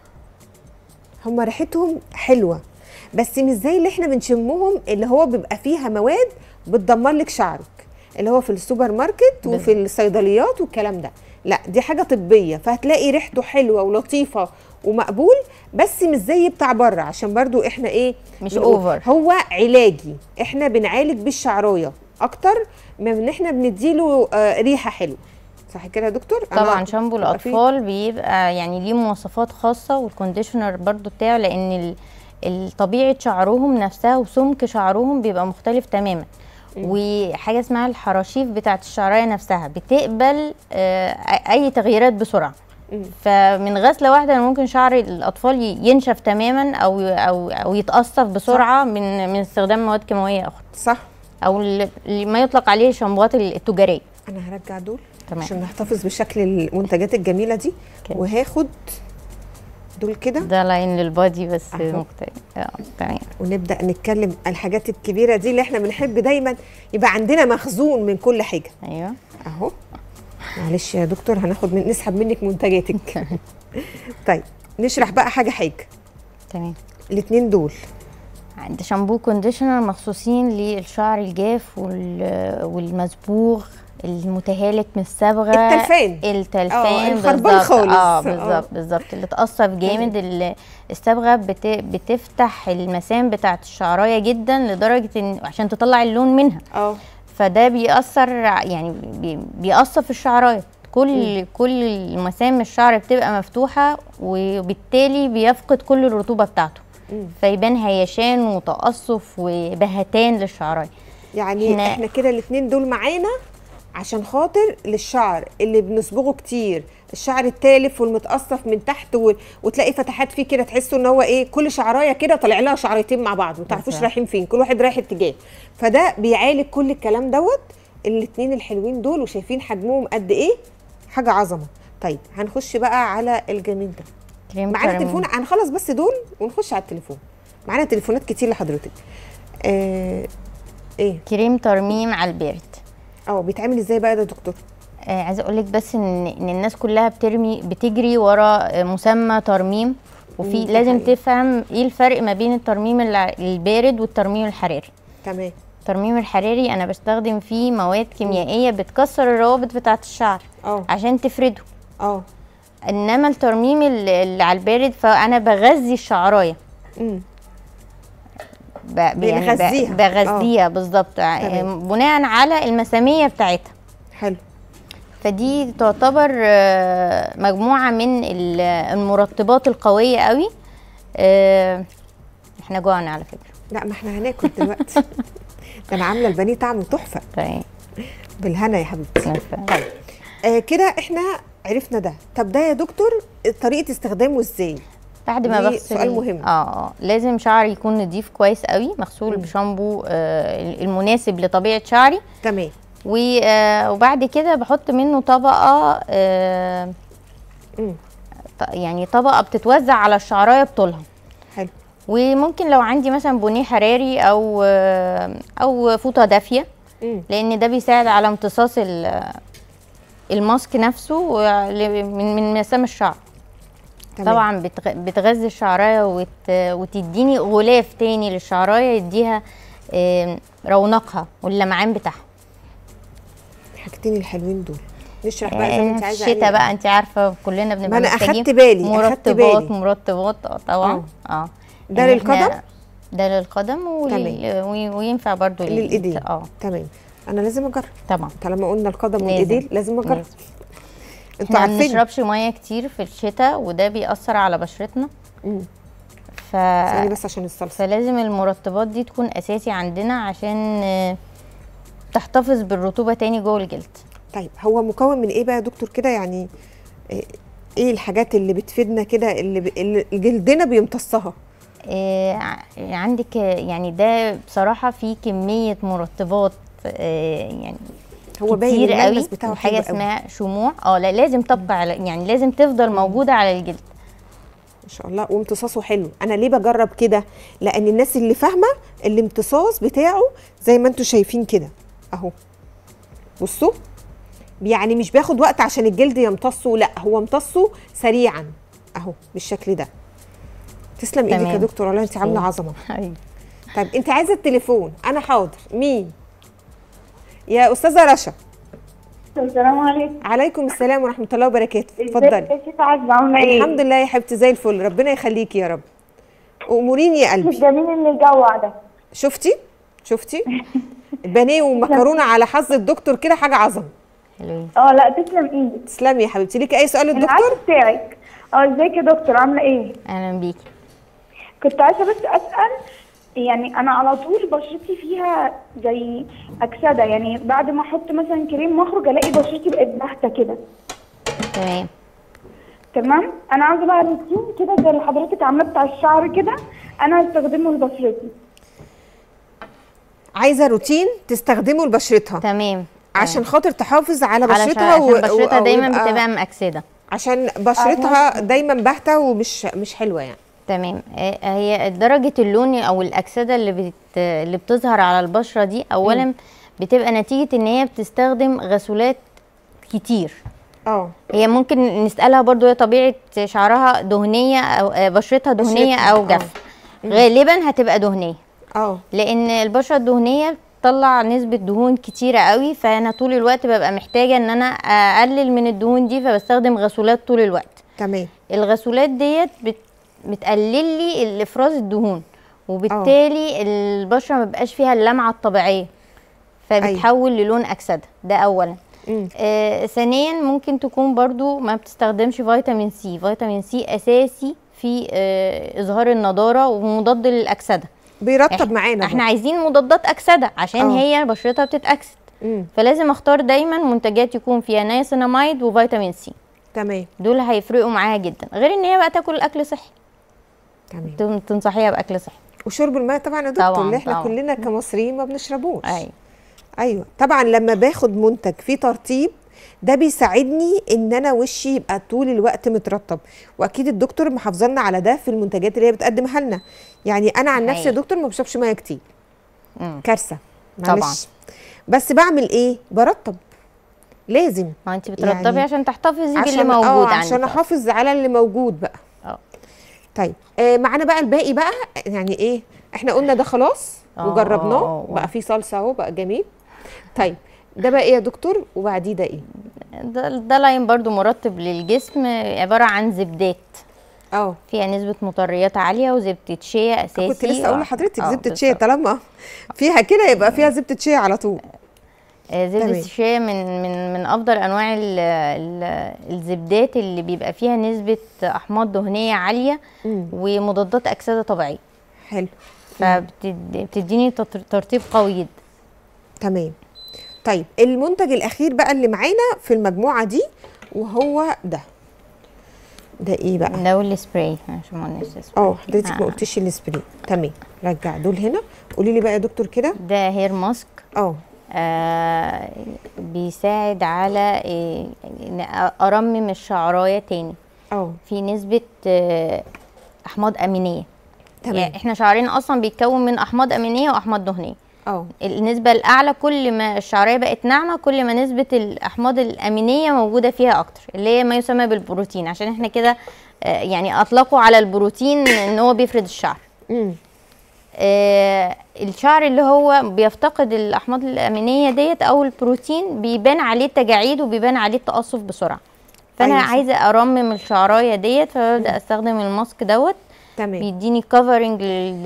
هم ريحتهم حلوه بس مش زي اللي احنا بنشمهم اللي هو بيبقى فيها مواد بتدمر لك شعرك اللي هو في السوبر ماركت وفي الصيدليات والكلام ده لا دي حاجه طبيه فهتلاقي ريحته حلوه ولطيفه ومقبول بس مش زي بتاع بره عشان برضو احنا ايه
مش
نقول
أوفر.
هو علاجي احنا بنعالج بالشعرايه اكتر من ان احنا بنديله آه ريحه حلوه صح كده يا دكتور أنا
طبعا شامبو
بيبقى فيه-
الاطفال بيبقى يعني ليه مواصفات خاصه والكونديشنر برضو بتاعه لان ال- ال- طبيعه شعرهم نفسها وسمك شعرهم بيبقى مختلف تماما وحاجه اسمها الحراشيف بتاعه الشعرايه نفسها بتقبل آه، اي تغييرات بسرعه
مم.
فمن غسله واحده ممكن شعر الاطفال ي- ينشف تماما او او او يتقصف بسرعه من من استخدام مواد كيماويه اخرى
صح
او ال- اللي ما يطلق عليه الشامبوات التجاريه
انا هرجع دول
تمام.
عشان نحتفظ بشكل المنتجات الجميله دي
كده.
وهاخد دول كده
ده لاين للبادي بس
أهو.
مختلف اه تمام
ونبدا نتكلم الحاجات الكبيره دي اللي احنا بنحب دايما يبقى عندنا مخزون من كل حاجه
ايوه
اهو معلش يا دكتور هناخد من نسحب منك منتجاتك طيب نشرح بقى حاجه حاجه
تمام
الاثنين دول
عند شامبو كونديشنر مخصوصين للشعر الجاف وال- والمصبوغ المتهالك من الصبغه
التلفان.
التلفان
آه، الخربان
بالظبط.
خالص.
اه
آه.
بالظبط بالظبط اللي اتقصف جامد ال- الصبغه بت... بتفتح المسام بتاعت الشعرايه جدا لدرجه ان عشان تطلع اللون منها
اه
فده بيأثر ع- يعني بي- بيقصف الشعرايه كل كل المسام الشعر بتبقى مفتوحه وبالتالي بيفقد كل الرطوبه بتاعته
مم.
فيبان هيشان وتقصف وبهتان للشعرايه
يعني
إحنا-
احنا كده الاثنين دول معانا عشان خاطر للشعر اللي بنصبغه كتير الشعر التالف والمتقصف من تحت و... وتلاقي فتحات فيه كده تحسوا ان هو ايه كل شعرايه كده طالع لها شعرتين مع بعض ما تعرفوش
بالظبط.
رايحين فين كل واحد رايح اتجاه فده بيعالج كل الكلام دوت الاثنين الحلوين دول وشايفين حجمهم قد ايه حاجه عظمه طيب هنخش بقى على الجميل ده
كريم
معانا
كراميل.
تليفون هنخلص بس دول ونخش على التليفون معانا تليفونات كتير لحضرتك آه ايه
كريم ترميم على البارد
اه بيتعمل ازاي بقى ده يا دكتور
آه عايزه اقول لك بس ان ان الناس كلها بترمي بتجري ورا آه، مسمى ترميم وفي
مم، دي
لازم
حقيقة.
تفهم ايه الفرق ما بين الترميم الع- البارد والترميم الحراري
تمام
الترميم الحراري انا بستخدم فيه مواد كيميائيه بتكسر الروابط بتاعه الشعر
اه
عشان تفرده
اه
انما الترميم ال- اللي على البارد فانا بغذي الشعرايه
امم
ب- يعني ب-
بنغذيها.
بغذيها بالظبط
تمام.
بناء على المساميه بتاعتها
حلو
فدي تعتبر آه، مجموعة من ال- المرطبات القوية قوي آه، احنا جوعنا على فكرة
لا ما احنا هناكل دلوقتي ده انا عامله البانيه طعمه تحفه
طيب
بالهنا يا حبيبتي
نف-
طيب آه كده احنا عرفنا ده طب ده يا دكتور طريقه استخدامه ازاي
بعد ما
دي
بغسل
سؤال مهم.
اه اه لازم شعري يكون نضيف كويس قوي مغسول
مم.
بشامبو آه، المناسب لطبيعة شعري
تمام
و- آه، وبعد كده بحط منه طبقة آه،
امم
ط- يعني طبقة بتتوزع على الشعراية بطولها
حلو
وممكن لو عندي مثلا بونيه حراري او آه، او فوطه دافيه
امم
لان ده بيساعد على امتصاص ال- الماسك نفسه وال- من من مسام الشعر
تمام.
طبعا بتغ- بتغذي الشعرايه وت... وتديني غلاف تاني للشعرايه يديها آم، رونقها واللمعان بتاعها
الحاجتين الحلوين دول نشرح بقى زي ما انت
آه،
عايزه
الشتاء بقى انت عارفه كلنا بنبقى
ما أنا
محتاجين
أخدت بالي، أخدت
مرطبات
بالي.
مرطبات اه طبعا اه
ده
إن إحنا-
للقدم؟
ده للقدم ولل... وي- وينفع برضو لل-
للايدين
اه
تمام انا لازم اجرب
طبعا
طالما قلنا القدم
لازم.
والايدين لازم اجرب
لازم.
انتوا
احنا ما
عارفين
بنشربش ميه كتير في الشتاء وده بيأثر على بشرتنا
مم.
ف...
ثانيه بس عشان الصلصه
فلازم المرطبات دي تكون اساسي عندنا عشان آه، تحتفظ بالرطوبه تاني جوه الجلد
طيب هو مكون من ايه بقى يا دكتور كده يعني إيه- ايه الحاجات اللي بتفيدنا كده اللي, ب... اللي جلدنا بيمتصها
آه، ع- عندك آه، يعني ده بصراحه في كميه مرطبات آه، يعني
هو باين
كتير قوي
الملمس بتاعه
حاجه
حلو قوي.
اسمها شموع اه لا لازم تبقى على يعني لازم تفضل موجوده على الجلد
ما شاء الله وامتصاصه حلو انا ليه بجرب كده لان الناس اللي فاهمه الامتصاص بتاعه زي ما انتم شايفين كده اهو بصوا يعني مش بياخد وقت عشان الجلد يمتصه لا هو امتصه سريعا اهو بالشكل ده تسلم ايدك يا
تمام.
دكتور والله انت عامله
تسلم.
عظمه
أيوة.
طيب انت عايزه التليفون انا حاضر مين يا استاذه رشا
السلام عليكم
عليكم السلام ورحمه الله وبركاته
ازيك
اتفضلي
يا شيخ عزة عاملة ايه؟
الحمد لله يا حبيبتي زي الفل ربنا يخليكي يا رب اموريني يا قلبي
الجميل اللي جوع ده
شفتي شفتي بانيه ومكرونه على حظ الدكتور كده حاجه عظمه
حلوين
اه لا تسلم ايدك
تسلمي يا حبيبتي ليكي اي سؤال
العكس
للدكتور
بتاعك اه ازيك يا دكتور عاملة ايه؟
اهلا بيكي
كنت عايزة بس اسأل يعني انا على طول بشرتي فيها زي اكسدة يعني بعد ما احط مثلا كريم مخرج الاقي بشرتي بقت باهتة كده
تمام
تمام؟ انا عاوزة بقى روتين كده زي اللي حضرتك عاملاه بتاع الشعر كده انا هستخدمه لبشرتي
عايزه روتين تستخدمه لبشرتها
تمام
عشان خاطر تحافظ على
على
بشرتها
عشان
و-
بشرتها
و-
دايما
ويبقى-
بتبقى مأكسده
عشان بشرتها دايما باهته ومش مش حلوه يعني
تمام آه، هي درجة اللون او الاكسدة اللي بت... اللي بتظهر على البشرة دي اولا بتبقى نتيجة ان هي بتستخدم غسولات كتير
اه
هي ممكن نسألها برضو هي طبيعة شعرها دهنية او آه، بشرتها دهنية
بشرتها،
او
آه.
جافة غالبا هتبقى دهنية
اه
لان البشرة الدهنية بتطلع نسبه دهون كتيره قوي فانا طول الوقت ببقى محتاجه ان انا اقلل من الدهون دي فبستخدم غسولات طول الوقت
تمام
الغسولات ديت بت... بتقلل لي الافراز الدهون وبالتالي البشره ما بقاش فيها اللمعه الطبيعيه فبتحول للون اكسده ده اولا
مم.
آه ثانيا ممكن تكون برضو ما بتستخدمش فيتامين سي فيتامين سي اساسي في آه اظهار النضاره ومضاد للاكسده
بيرطب معانا
احنا
برضه.
عايزين مضادات اكسده عشان
آه.
هي بشرتها بتتاكسد
مم.
فلازم اختار دايما منتجات يكون فيها نياسيناميد وفيتامين سي
تمام
دول هيفرقوا معاها جدا غير ان هي بقى تاكل اكل صحي
تمام
تن- تنصحيها باكل صحي
وشرب الماء طبعا يا دكتور
طبعاً،
اللي احنا
طبعاً.
كلنا كمصريين ما بنشربوش
ايوه
ايوه طبعا لما باخد منتج فيه ترطيب ده بيساعدني ان انا وشي يبقى طول الوقت مترطب واكيد الدكتور محافظنا على ده في المنتجات اللي هي بتقدمها لنا يعني انا عن نفسي يا
حقيقي.
دكتور ما بشربش ميه كتير
مم.
كارثه
طبعاً.
معلش بس بعمل ايه برطب لازم
ما انت بترطبي
يعني
عشان تحتفظي باللي
عشان
موجود
اه
عندك
عشان احافظ على اللي موجود بقى
اه
طيب آه معانا بقى الباقي بقى يعني ايه احنا قلنا ده خلاص
آه،
وجربناه
آه، آه.
بقى فيه صلصه اهو بقى جميل طيب ده بقى ايه يا دكتور وبعديه ده ايه
ده, ده لاين برضو مرطب للجسم عباره عن زبدات
اه
فيها نسبه مطريات عاليه وزبده شيا اساسي
كنت لسه اقول
آه.
لحضرتك
آه،
زبده شيا
بالظبط.
طالما فيها كده يبقى فيها زبده شيا على طول
آه، زبدة
تمام.
الشيا من من من افضل انواع ال ال الزبدات اللي بيبقى فيها نسبة احماض دهنية عالية
مم.
ومضادات اكسدة طبيعية
حلو
فبتديني ترطيب قوي جدا
تمام طيب المنتج الاخير بقى اللي معانا في المجموعه دي وهو ده ده ايه بقى
ده السبراي عشان ما قلناش سبراي.
اه حضرتك ما
آه.
قلتيش السبري تمام رجع دول هنا قولي لي بقى يا دكتور كده
ده هير ماسك
اه
آه بيساعد على إيه، إن ارمم الشعرايه تاني
اه
في نسبة آه، احماض امينية
تمام
يعني احنا شعرنا اصلا بيتكون من احماض امينية واحماض دهنية
اه
النسبة الأعلى كل ما الشعرية بقت ناعمة كل ما نسبة الأحماض الأمينية موجودة فيها أكتر اللي هي ما يسمى بالبروتين عشان احنا كده آه، يعني أطلقوا على البروتين إن هو بيفرد الشعر
امم
آه، الشعر اللي هو بيفتقد الأحماض الأمينية ديت أو البروتين بيبان عليه التجاعيد وبيبان عليه التقصف بسرعة فأنا
أيوة صح.
عايزة أرمم الشعراية ديت فببدأ أستخدم الماسك دوت
تمام
بيديني كفرنج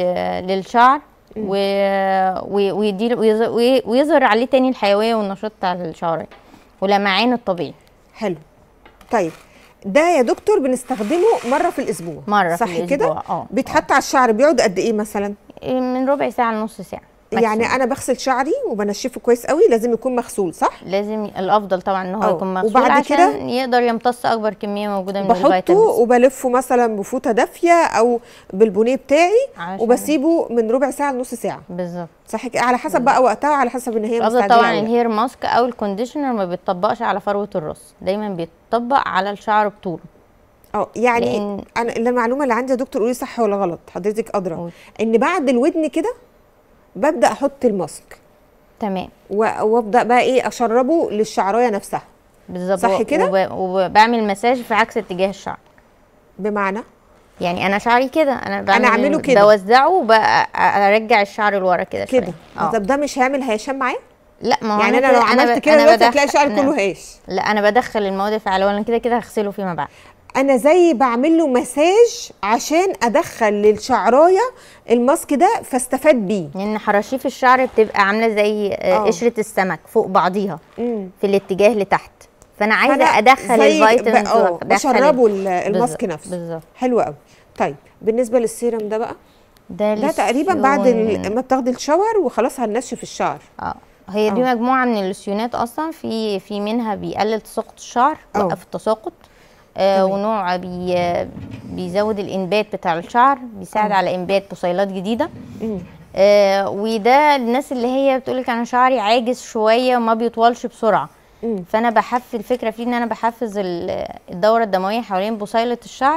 للشعر و... و... ويدي ويظهر, وي- ويظهر عليه تاني الحيويه والنشاط بتاع الشعر ولمعان الطبيعي
حلو طيب ده يا دكتور بنستخدمه مره في الاسبوع
مرة في
صح
الأسبوع،
كده
اه.
بيتحط على الشعر بيقعد قد ايه مثلا
من ربع ساعه لنص ساعه
يعني
maximum.
انا بغسل شعري وبنشفه كويس قوي لازم يكون مغسول صح
لازم الافضل طبعا ان هو
اه.
يكون مغسول
وبعد
عشان
كده؟
يقدر يمتص اكبر كميه موجوده من
بحطه
الفيتامينز
وبلفه مثلا بفوطه دافيه او بالبونيه بتاعي
عشان-
وبسيبه من ربع ساعه لنص ساعه
بالظبط
صح كده على حسب بقى وقتها وعلى حسب ان هي
الافضل
مستعجله
طبعا
أو لا.
الهير ماسك او الكونديشنر ما بيتطبقش على فروه الراس دايما بيتطبق على الشعر بطوله
اه يعني
لأن-
انا اللي المعلومه اللي عندي يا دكتور قولي صح ولا غلط حضرتك ادرى
قول.
ان بعد الودن كده ببدا احط الماسك
تمام
و- وابدا بقى ايه اشربه للشعرايه نفسها
بالظبط
صح
و-
كده؟
وب- وبعمل مساج في عكس اتجاه الشعر
بمعنى
يعني انا شعري كده انا بعمل
أعمله كده.
بوزعه وبقى ارجع الشعر لورا كده
كده
شوية. اه
طب ده مش هيعمل هيشان معايا
لا ما هو
يعني انا
كده-
لو عملت
ب-
كده
أنا
دلوقتي
بدخل-
هتلاقي شعري
أنا-
كله هاش
لا انا بدخل المواد الفعاله وانا كده كده هغسله فيما بعد
انا زي بعمل له مساج عشان ادخل للشعرايه الماسك ده فاستفاد بيه
لان حراشيف الشعر بتبقى عامله زي آه،
اه.
قشره السمك فوق بعضيها
امم
في الاتجاه لتحت فانا عايزه
فأنا
ادخل
زي
الفيتامينز
ب- اه
وأدخل
بشربه
ال-
ال- الماسك
بالظبط-
نفسه
بالظبط
حلو قوي طيب بالنسبه للسيرم ده بقى
ده
ده تقريبا بعد ال-
للسيون.
ما بتاخدي الشاور وخلاص هننشف الشعر
اه هي دي
اه.
مجموعه من اللوسيونات اصلا في في منها بيقلل تساقط الشعر
اه.
وقف التساقط آه
تمام.
ونوع بي بيزود الانبات بتاع الشعر بيساعد
اه.
على انبات بصيلات جديده
مم.
آه وده الناس اللي هي بتقولك انا شعري عاجز شويه وما بيطولش بسرعه
مم.
فانا بحفز الفكره فيه ان انا بحفز ال- الدوره الدمويه حوالين بصيله الشعر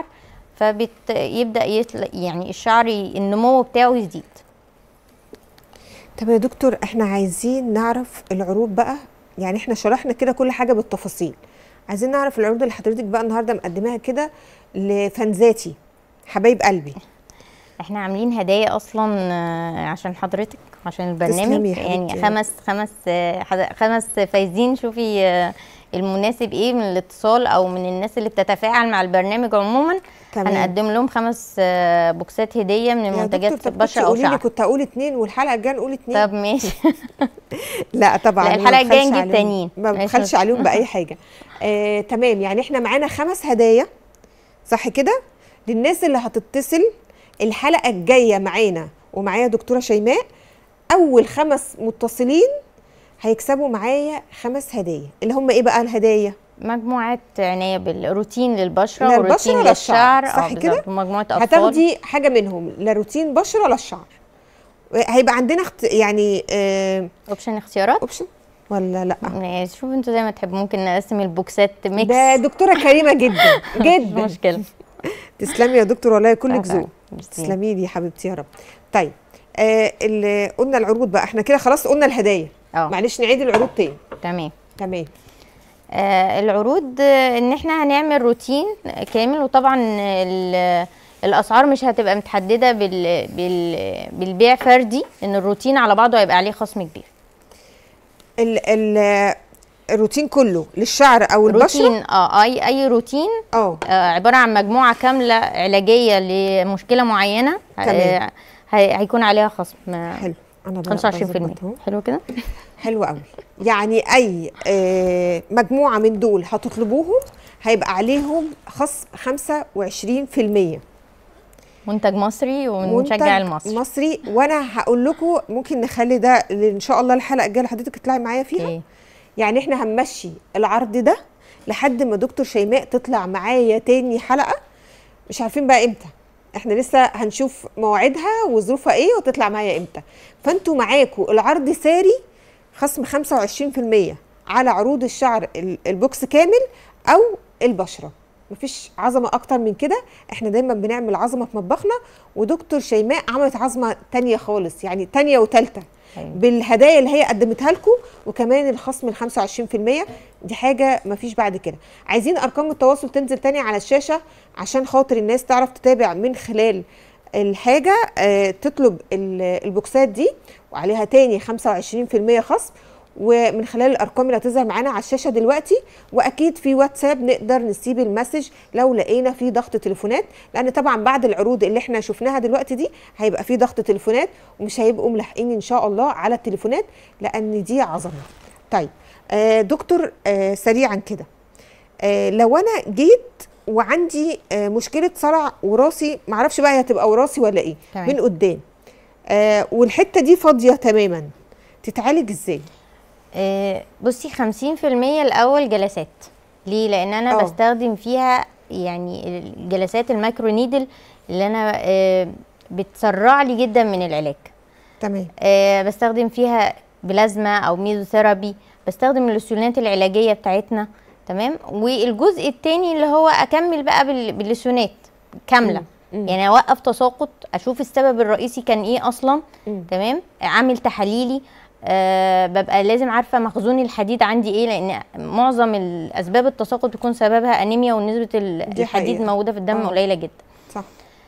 فبيبدا يطلع يعني الشعر ي- النمو بتاعه يزيد
طب يا دكتور احنا عايزين نعرف العروض بقى يعني احنا شرحنا كده كل حاجه بالتفاصيل عايزين نعرف العروض اللي حضرتك بقى النهارده مقدماها كده لفانزاتي حبايب قلبي
احنا عاملين هدايا اصلا آه، عشان حضرتك عشان
تسلمي
البرنامج
يا
يعني
حبيبتي.
خمس خمس آه، حد- خمس فايزين شوفي آه، المناسب ايه من الاتصال او من الناس اللي بتتفاعل مع البرنامج عموما
تمام.
هنقدم لهم خمس آه، بوكسات هديه من
يا
منتجات
دكتور طب
بشره او
قولي لي
شعر
كنت اقول اتنين والحلقه الجايه نقول اتنين
طب ماشي
لا طبعا
لا،
ما
الحلقة الجاية
بخلش
نجيب
عليهم-
تانيين.
ما
ماشي.
بخلش عليهم باي حاجه آه، تمام يعني احنا معانا خمس هدايا صح كده للناس اللي هتتصل الحلقه الجايه معانا ومعايا دكتوره شيماء اول خمس متصلين هيكسبوا معايا خمس هدايا اللي هم ايه بقى الهدايا
مجموعات عنايه بالروتين للبشره
لا،
وروتين
البشرة ولا الشعر،
للشعر
صح
آه،
كده؟
بالظبط، ومجموعه اطفال
هتاخدي حاجه منهم لا روتين بشره لا الشعر هيبقى عندنا اخت... يعني آه...
اوبشن اختيارات
اوبشن ولا لا
يعني شوفوا انتوا زي ما تحبوا ممكن نقسم البوكسات ميكس
ده دكتوره كريمه جدا
مش
جدا
مشكله
تسلمي يا دكتور والله كلك
طبعاً.
ذوق
ميرسي.
تسلمي لي يا حبيبتي يا رب طيب آه اللي قلنا العروض بقى احنا كده خلاص قلنا الهدايا
اه
معلش نعيد العروض تاني
تمام
تمام
آه العروض آه، ان احنا هنعمل روتين كامل وطبعا ال- الاسعار مش هتبقى متحدده بال بال بالبيع فردي ان الروتين على بعضه هيبقى عليه خصم كبير
ال ال الروتين كله للشعر او البشره
روتين اه اي اي روتين
اه
آه عباره عن مجموعه كامله علاجيه لمشكله معينه
تمام.
آه هي- هيكون عليها خصم آه،
حلو انا بقى
25%
بظبط أهو.
حلو كده
حلو قوي يعني اي آه مجموعه من دول هتطلبوهم هيبقى عليهم خصم 25%
منتج مصري ونشجع
منتج
المصري
مصري وانا هقول لكم ممكن نخلي ده ان شاء الله الحلقه الجايه اللي حضرتك تطلعي معايا فيها
اوكي
يعني احنا هنمشي العرض ده لحد ما دكتور شيماء تطلع معايا تاني حلقه مش عارفين بقى امتى احنا لسه هنشوف مواعيدها وظروفها ايه وتطلع معايا امتى فانتوا معاكوا العرض ساري خصم 25% على عروض الشعر ال- البوكس كامل او البشره مفيش عظمه اكتر من كده احنا دايما بنعمل عظمه في مطبخنا ودكتور شيماء عملت عظمه تانية خالص يعني تانية وتالتة
أيوة.
بالهدايا اللي هي قدمتها لكم وكمان الخصم ال 25% دي حاجه مفيش بعد كده عايزين ارقام التواصل تنزل تاني على الشاشه عشان خاطر الناس تعرف تتابع من خلال الحاجه آه، تطلب ال- البوكسات دي وعليها تاني 25% خصم ومن خلال الارقام اللي هتظهر معانا على الشاشه دلوقتي واكيد في واتساب نقدر نسيب المسج لو لقينا في ضغط تليفونات لان طبعا بعد العروض اللي احنا شفناها دلوقتي دي هيبقى في ضغط تليفونات ومش هيبقوا ملاحقين ان شاء الله على التليفونات لان دي عظمه طيب آه دكتور آه سريعا كده آه لو انا جيت وعندي آه مشكله صرع وراثي معرفش بقى هي هتبقى وراثي ولا ايه
تمام.
من قدام آه والحته دي فاضيه تماما تتعالج ازاي
آه، بصي 50% الاول جلسات ليه لان انا
آه.
بستخدم فيها يعني الجلسات المايكرو نيدل اللي انا آه، بتسرع لي جدا من العلاج
تمام
آه، بستخدم فيها بلازما او ميزوثيرابي بستخدم اللوسيونات العلاجيه بتاعتنا تمام والجزء التاني اللي هو اكمل بقى بال- باللوسيونات كامله
مم.
يعني اوقف تساقط اشوف السبب الرئيسي كان ايه اصلا
مم.
تمام اعمل تحاليلي أه ببقى لازم عارفه مخزون الحديد عندي ايه لان معظم الاسباب التساقط بتكون سببها انيميا ونسبه ال-
دي
الحديد
حقيقة.
موجوده في الدم
آه.
قليله جدا
صح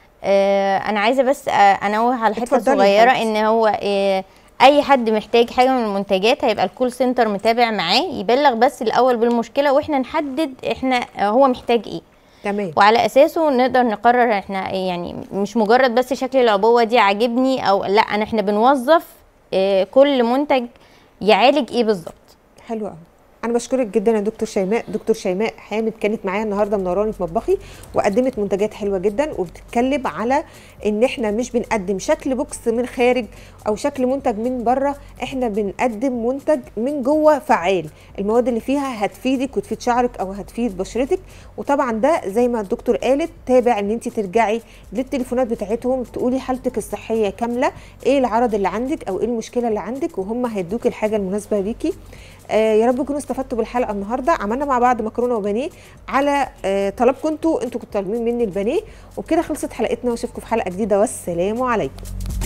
آه، انا عايزه بس آه، انوه على حته
اتفضلي يا
صغيره
حبيبتي.
ان هو آه، اي حد محتاج حاجه من المنتجات هيبقى الكول سنتر متابع معاه يبلغ بس الاول بالمشكله واحنا نحدد احنا آه، هو محتاج ايه
تمام
وعلى اساسه نقدر نقرر احنا يعني مش مجرد بس شكل العبوه دي عاجبني او لا انا احنا بنوظف آه، كل منتج يعالج ايه بالظبط
حلو قوي انا بشكرك جدا يا دكتور شيماء دكتور شيماء حامد كانت معايا النهارده منوراني في مطبخي وقدمت منتجات حلوه جدا وبتتكلم على ان احنا مش بنقدم شكل بوكس من خارج او شكل منتج من بره احنا بنقدم منتج من جوه فعال المواد اللي فيها هتفيدك وتفيد شعرك او هتفيد بشرتك وطبعا ده زي ما الدكتور قالت تابع ان انت ترجعي للتليفونات بتاعتهم تقولي حالتك الصحيه كامله ايه العرض اللي عندك او ايه المشكله اللي عندك وهم هيدوك الحاجه المناسبه ليكي آه يا رب تكونوا استفدتوا بالحلقه النهارده عملنا مع بعض مكرونه وبانيه على آه طلبكم انتوا انتوا كنتوا طالبين مني البانيه وبكده خلصت حلقتنا واشوفكم في حلقه جديده والسلام عليكم